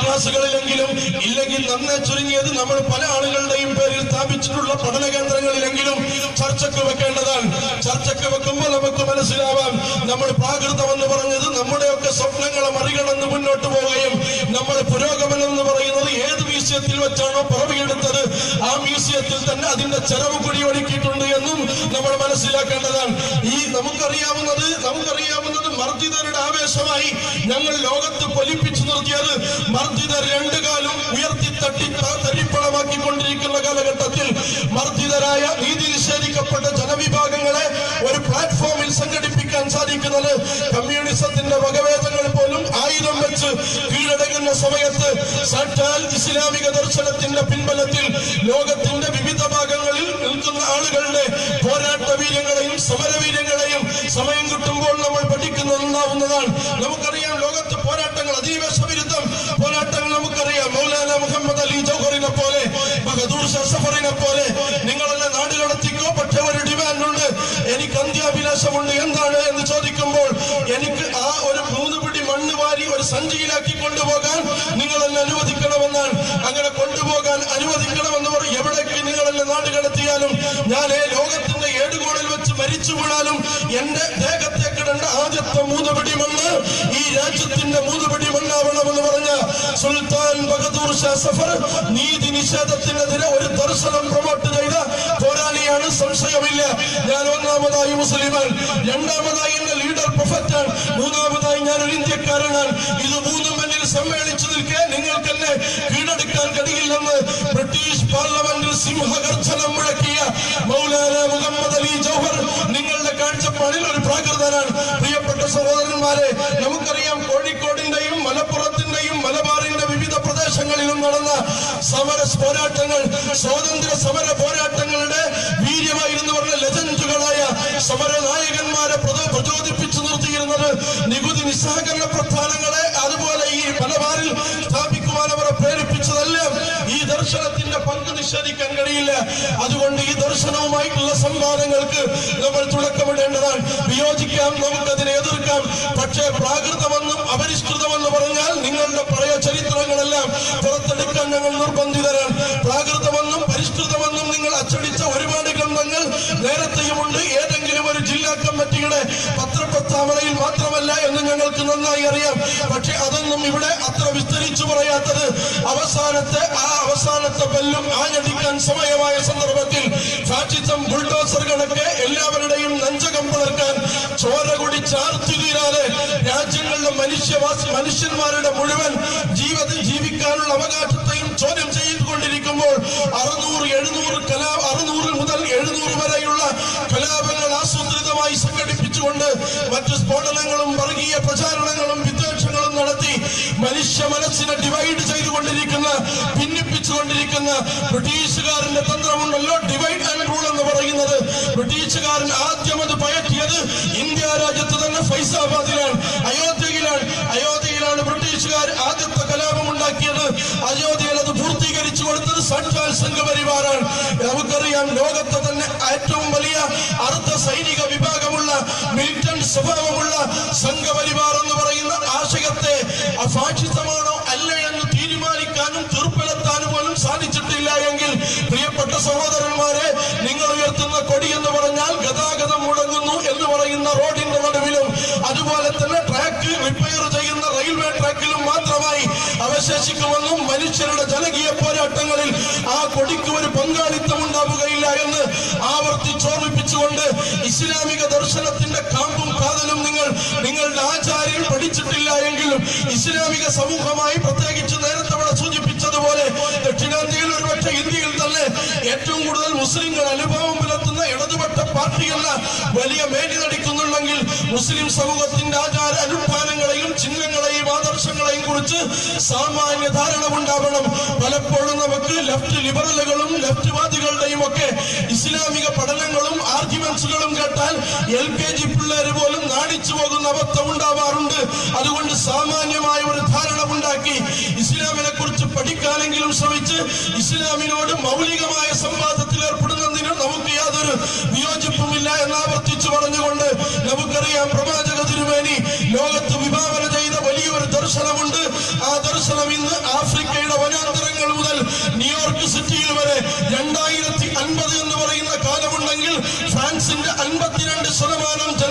ക്ലാസ്സുകളിലെങ്കിലും ഇല്ലെങ്കിൽ നന്നേ ചുരുങ്ങിയത് നമ്മൾ പല ആളുകളുടെയും പേരിൽ സ്ഥാപിച്ചിട്ടുള്ള പഠന കേന്ദ്രങ്ങളിലെങ്കിലും ചർച്ചയ്ക്ക് വെക്കേണ്ടതാണ് ചർച്ചയ്ക്ക് വെക്കുമ്പോൾ നമുക്ക് മനസ്സിലാവാം നമ്മൾ പ്രാകൃതം എന്ന് പറഞ്ഞത് നമ്മുടെയൊക്കെ സ്വപ്നങ്ങളെ മറികടന്ന് മുന്നോട്ട് പോവുകയും നമ്മൾ പുരോഗമനം എന്ന് പറയുന്നത് ഏത് മ്യൂസിയത്തിൽ വെച്ചാണോ പിറവിയെടുത്തത് ആ മ്യൂസിയത്തിൽ തന്നെ അതിന്റെ ചെലവ് കൂടി ഒരുക്കിയിട്ടുണ്ട് എന്നും നമ്മൾ മനസ്സിലാക്കേണ്ടതാണ് ഈ നമുക്കറിയാവുന്നത് നമുക്കറിയാവുന്നത് മർദ്ദിതരുടെ ആവേശമായി ഞങ്ങൾ ലോകത്ത് പൊലിപ്പിച്ചു നിർത്തിയത് മർദ്ദിതർ രണ്ടു കാലം ഉയർത്തി തട്ടി ത- തരിപ്പണമാക്കിക്കൊണ്ടിരിക്കുന്ന കാലഘട്ടത്തിൽ മർദ്ദിതരായ നീതി നിഷേധിക്കപ്പെട്ട ജനവിഭാഗങ്ങളെ ഒരു പ്ലാറ്റ്ഫോമിൽ സംഘടിപ്പിക്കാൻ സാധിക്കുന്നത് കമ്മ്യൂണിസത്തിന്റെ വകഭേദങ്ങൾ പോലും ആയുധം വെച്ച് കീഴടങ്ങുന്ന സമയത്ത് സാക്ഷാൽ ഇസ്ലാമിക ദർശനത്തിന്റെ പിൻബലത്തിൽ ലോകത്തിന്റെ വിവിധ ഭാഗങ്ങളിൽ നിൽക്കുന്ന ആളുകളുടെ പോരാട്ട വീര്യങ്ങളെയും സമരവീര്യങ്ങളെയും സമയം കിട്ടുമ്പോൾ നമ്മൾ പഠിക്കുന്നുണ്ടാവുന്നതാണ് നമുക്കറിയാം ലോകത്ത് പോരാട്ടങ്ങൾ അധിനിവേശ വിരുദ്ധം പോരാട്ടങ്ങൾ നമുക്കറിയാം മൗലാന മുഹമ്മദ് അലി ജൗഹറിനെ പോലെ ബഹദൂർ ഷാ സഫറിനെ പോലെ നിങ്ങളെന്നെ നാട് കടത്തിക്കോ പക്ഷെ ഒരു ഡിമാൻഡ് ഉണ്ട് എനിക്ക് അന്ത്യാഭിലാഷമുണ്ട് എന്താണ് എന്ന് ചോദിക്കുമ്പോൾ എനിക്ക് ആ ഒരു മൂന്ന് പിടി മണ്ണ് വാരി ഒരു സഞ്ചിയിലാക്കി കൊണ്ടുപോകാൻ നിങ്ങൾ എന്നെ അനുവദിക്കണമെന്നാണ് അങ്ങനെ കൊണ്ടുപോകാൻ അനുവദിക്കണമെന്ന് പറയും എവിടേക്ക് നിങ്ങൾ എന്നെ നാട് കടത്തിയാലും ഞാൻ ഈ ലോകത്തിന്റെ ഏടുകോണിൽ വെച്ച് മരിച്ചു വീണാലും എന്റെ ദേഹത്തേക്കിടേണ്ട ആദ്യത്തെ മൂന്ന് പിടി മണ്ണ് ഈ രാജ്യത്തിന്റെ മൂന്ന് പിടി മണ്ണാവണമെന്ന് പറഞ്ഞ സുൽത്താൻ ബഹദൂർ ഷാ സഫർ നീതി നിഷേധത്തിനെതിരെ ഒരു ദർശനം പ്രൊമോട്ട് ചെയ്ത പോരാളിയാണ് സംശയമില്ല ഞാൻ ഒന്നാമതായി മുസ്ലിമാൻ രണ്ടാമതായി എന്റെ ലീഡർ പ്രൊഫറ്റാണ് മൂന്നാമതായി ഞാൻ ഒരു ഇന്ത്യക്കാരനാണ് ഇത് മൂന്നും എന്നിൽ സമ്മേളിച്ചു നിൽക്കെ നിങ്ങൾക്ക് എന്നെ കീഴടക്കാൻ കഴിയില്ലെന്ന് ബ്രിട്ടീഷ് പാർലമെന്റിൽ സിംഹഗർജനം മുഴക്കിയ മൗലാന മുഹമ്മദ് അലി ജൗഹർ നിങ്ങളുടെ കാഴ്ചപ്പാടിൽ ഒരു പ്രാകൃതനാണ് പ്രിയപ്പെട്ട സഹോദരന്മാരെ നമുക്കറിയാം കോഴിക്കോടിന്റെയും മലപ്പുറത്തിന്റെയും മലബാറിന്റെ വിവിധ പ്രദേശങ്ങളിലും നടന്ന സമര പോരാട്ടങ്ങൾ സ്വാതന്ത്ര്യ സമര പോരാട്ടങ്ങളുടെ വീര്യമായിരുന്നു പറഞ്ഞ ലെജൻഡുകളായ സമര നായകന്മാരെ പ്രചോ- പ്രചോദിപ്പിച്ചു നിർത്തിയിരുന്നത് നികുതി നിസ്സഹകരണ പ്രസ്ഥാനങ്ങളെ അതുപോലെ ഈ മലബാറിൽ സ്ഥാപിക്കുവാൻ അവരെ പ്രേരിപ്പിച്ചതെല്ലാം ഈ ദർശനത്തിന്റെ പങ്ക് നിഷേധിക്കാൻ കഴിയില്ല അതുകൊണ്ട് ഈ ദർശനവുമായിട്ടുള്ള സംവാദങ്ങൾക്ക് നമ്മൾ തുടക്കമിടേണ്ടതാണ് വിയോജിക്കാം നമുക്കതിനെ എതിർക്കാം പക്ഷേ പ്രാകൃതമെന്നും അപരിഷ്കൃതമെന്ന് പറഞ്ഞാൽ നിങ്ങളുടെ പഴയ ചരിത്രങ്ങളെല്ലാം പുറത്തെടുക്കാൻ ഞങ്ങൾ നിർബന്ധിതരാണ് പ്രാകൃതമെന്നും പരിഷ്കൃതമെന്നും നിങ്ങൾ അച്ചടിച്ച ഒരുപാട് ഗ്രന്ഥങ്ങൾ നേരത്തെയുമുണ്ട് ഏതെങ്കിലും ഒരു ജില്ലാ കമ്മിറ്റിയുടെ പത്രപ്രസ്താവനയിൽ മാത്രമല്ല എന്ന് ഞങ്ങൾക്ക് നന്നായി അറിയാം പക്ഷെ അതൊന്നും ഇവിടെ അത്ര വിസ്തരിച്ചു പറയാത്തത് അവസാനത്തെ ആ അവസാനത്തെ ബെല്ലും ആഞ്ഞടിക്കാൻ സമയമായ സന്ദർഭത്തിൽ ഫാഷിസം ബുൾഡോസർ കണക്കെ എല്ലാവരുടെയും നെഞ്ചകം പിളർക്കാൻ ചോര കൂടി ചാർത്തി തീരാതെ രാജ്യങ്ങളിലെ മനുഷ്യവാസി മനുഷ്യന്മാരുടെ മുഴുവൻ ജീവിത ജീവിക്കാനുള്ള അവകാശത്തെയും ചോദ്യം ചെയ്തുകൊണ്ടിരിക്കുമ്പോൾ അറുന്നൂറ് എഴുന്നൂറ് കലാ അറുന്നൂറ് മുതൽ എഴുന്നൂറ് വരെയുള്ള കലാപങ്ങൾ ആസൂത്രിതമായി സംഘടിപ്പിച്ചുകൊണ്ട് മറ്റ് സ്ഫോടനങ്ങളും വർഗീയ പ്രചാരണങ്ങളും വിദ്വേഷങ്ങളും നടത്തി മനുഷ്യ മനസ്സിനെ ഡിവൈഡ് ചെയ്തുകൊണ്ടിരിക്കുന്ന ഭിന്നിപ്പിച്ചുകൊണ്ടിരിക്കുന്ന ബ്രിട്ടീഷുകാരന്റെ തന്ത്രമുണ്ടല്ലോ ഡിവൈഡ് ആൻഡ് റൂൾ എന്ന് പറയുന്നത് ബ്രിട്ടീഷുകാരൻ ആദ്യം അത് പയറ്റിയത് ഇന്ത്യ രാജ്യത്ത് തന്നെ ഫൈസാബാദിലാണ് അയോധ്യയിലാണ് അയോധ്യയിലാണ് ബ്രിട്ടീഷുകാർ ആദ്യത്തെ കലാപം ഉണ്ടാക്കിയത് അയോധ്യയിൽ അത് പൂർത്തീകരിച്ചു കൊടുത്തത് സാക്ഷാൽ സംഘപരിവാറാണ് നമുക്കറിയാം ലോകത്തെ തന്നെ ഏറ്റവും വലിയ അർദ്ധ സൈനിക വിഭാഗമുള്ള മിലിറ്റന്റ് സ്വഭാവമുള്ള സംഘപരിവാർ എന്ന് പറയുന്ന ആശയത്തെ ഫാഷിസമാണോ അല്ല എന്ന് തീരുമാനിക്കാനും തീർപ്പിലെത്താനും പോലും സാധിച്ചിട്ടില്ല എങ്കിൽ പ്രിയപ്പെട്ട സഹോദരന്മാരെ നിങ്ങൾ ഉയർത്തുന്ന കൊടി എന്ന് പറഞ്ഞാൽ ഗതാഗതം മുടങ്ങുന്നു എന്ന് പറയുന്ന റോഡിന്റെ നടുവിലും അതുപോലെ തന്നെ ട്രാക്ക് റിപ്പയർ ചെയ്യുന്ന റെയിൽവേ ട്രാക്കിലും മാത്രമായി അവശേഷിക്കുമെന്നും മനുഷ്യരുടെ ജനകീയ പോരാട്ടങ്ങളിൽ ആ കൊടിക്ക് ഒരു പങ്കാളിത്തം ഉണ്ടാവുകയില്ല എന്ന് ആവർത്തിച്ചോർമ്മിപ്പിച്ചുകൊണ്ട് ഇസ്ലാമിക ദർശനത്തിന്റെ കാമ്പും കാതലും നിങ്ങൾ നിങ്ങളുടെ ആചാര്യൻ പഠിച്ചിട്ടില്ല എങ്കിലും ഇസ്ലാമിക സമൂഹമായി പ്രത്യേകിച്ച് നേരത്തെ ഇവിടെ സൂചിപ്പിച്ചതുപോലെ ദക്ഷിണേന്ത്യയിൽ ഒരുപക്ഷെ ഇന്ത്യയിൽ തന്നെ ഏറ്റവും കൂടുതൽ മുസ്ലിങ്ങൾ അനുഭവം പുലർത്തുന്ന ഇടതുപക്ഷ പാർട്ടിയല്ല വലിയ മേനി നടിക്കുന്നുണ്ടെങ്കിൽ മുസ്ലിം സമൂഹത്തിന്റെ ആചാര അനുഷ്ഠാനങ്ങളെയും ചിഹ്നങ്ങളെയും ആദർശങ്ങളെയും കുറിച്ച് സാമാന്യ ധാരണ ഉണ്ടാവണം പലപ്പോഴും നമുക്ക് ലെഫ്റ്റ് ലിബറലുകളും ലെഫ്റ്റ് വാദികളുടെയും ഒക്കെ ഇസ്ലാമിക പഠനങ്ങളും ആർഗ്യുമെന്റ്സുകളും കേട്ടാൽ എൽ കെ ജി പിള്ളേര് പോലും നാണിച്ചു പോകുന്ന അവസ്ഥ ഉണ്ടാവാറുണ്ട് അതുകൊണ്ട് സാമാന്യമായ ഒരു ധാരണ ഉണ്ടാക്കി ഇസ്ലാമിനെ കുറിച്ച് പഠിക്കാനെങ്കിലും ശ്രമിച്ച് ഇസ്ലാമിനോട് മൗലികമായ സംവാദത്തിൽ ഏർപ്പെടുന്നതിന് നമുക്ക് യാതൊരു വിയോജിപ്പുമില്ല എന്ന് ആവർത്തിച്ചു പറഞ്ഞുകൊണ്ട് നമുക്കറിയാം പ്രവാചക തിരുമേനി ലോകത്ത് വിഭാവന ചെയ്ത വലിയൊരു ദർശനമുണ്ട് ആ ദർശനം ഇന്ന് ആ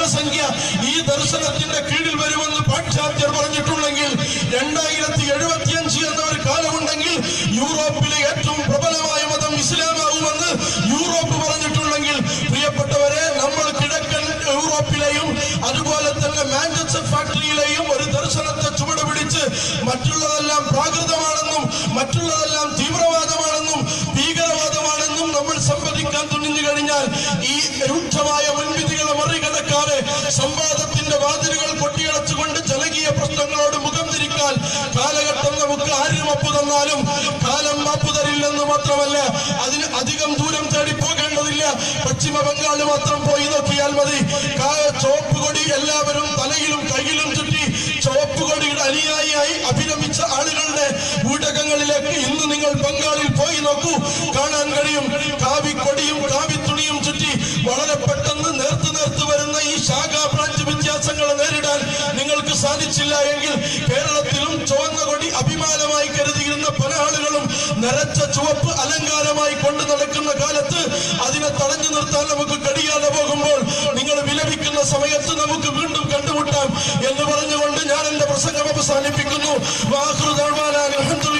ജനസംഖ്യ ഈ ദർശനത്തിന്റെ കീഴിൽ വരുമെന്ന് പാശ്ചാത്യർ പറഞ്ഞിട്ടുണ്ടെങ്കിൽ രണ്ടായിരത്തി എഴുപത്തിയഞ്ച് എന്ന ഒരു കാലമുണ്ടെങ്കിൽ യൂറോപ്പിലെ ഏറ്റവും പ്രബലമായ മതം ഇസ്ലാമാകുമെന്ന് യൂറോപ്പ് പറഞ്ഞിട്ടുണ്ടെങ്കിൽ പ്രിയപ്പെട്ടവരെ നമ്മൾ കിഴക്കൻ യൂറോപ്പിലെയും അതുപോലെ തന്നെ മാഞ്ചസ്റ്റർ ഫാക്ടറിയിലെയും ഒരു ദർശനത്തെ ചുവട് പിടിച്ച് മറ്റുള്ളതെല്ലാം പ്രാകൃതമാണെന്നും മറ്റുള്ളതെല്ലാം തീവ്രവാദമാണെന്നും ഭീകരവാദമാണെന്നും നമ്മൾ സംവദിക്കാൻ തുനിഞ്ഞു കഴിഞ്ഞാൽ ഈ രൂക്ഷമായ മുൻവിധികളെ മറികടക്കാതെ സംവാദത്തിന്റെ വാതിലുകൾ കൊട്ടിയടച്ചുകൊണ്ട് ജനകീയ പ്രശ്നങ്ങളോട് മുഖം തിരിക്കാൻ കാലഘട്ടം നമുക്ക് ആരും അപ്പു തന്നാലും കാലം മാപ്പു തരില്ലെന്ന് മാത്രമല്ല അതിന് അധികം ദൂരം തേടി പോകേണ്ടതില്ല പശ്ചിമ ബംഗാൾ മാത്രം പോയി നോക്കിയാൽ മതി കാ- ചുവപ്പ് കൊടി എല്ലാവരും തലയിലും കയ്യിലും ചുറ്റി ചുവപ്പ് കൊടിയുടെ അനുയായിയായി അഭിരമിച്ച ആളുകളുടെ ഊടകങ്ങളിലേക്ക് ഇന്ന് നിങ്ങൾ ബംഗാളിൽ പോയി നോക്കൂ കാണാൻ കഴിയും കാവിക്കൊടിയും കാവിത്തുണിയും ചുറ്റി വളരെ പെട്ടെന്ന് നേർത്ത് നേർത്ത് വരുന്ന ഈ ശാഖാ ബ്രാഞ്ച് വ്യത്യാസങ്ങളെ നേരിടാൻ നിങ്ങൾക്ക് സാധിച്ചില്ല എങ്കിൽ കേരളത്തിലും ചുവന്ന കൊടി അഭിമാനമായി കരുതിയിരുന്ന പല ആളുകളും നിറച്ച ചുവപ്പ് അലങ്കാരമായി കൊണ്ടു നടക്കുന്ന കാലത്ത് അതിനെ തടഞ്ഞു നിർത്താൻ നമുക്ക് കഴിയാതെ പോകുമ്പോൾ നിങ്ങൾ വിലപിക്കുന്ന സമയത്ത് നമുക്ക് വീണ്ടും കണ്ടുമുട്ടാം എന്ന് പറഞ്ഞുകൊണ്ട് ഞാൻ എന്റെ പ്രസംഗം അവസാനിപ്പിക്കുന്നു വാഹൃദാൻ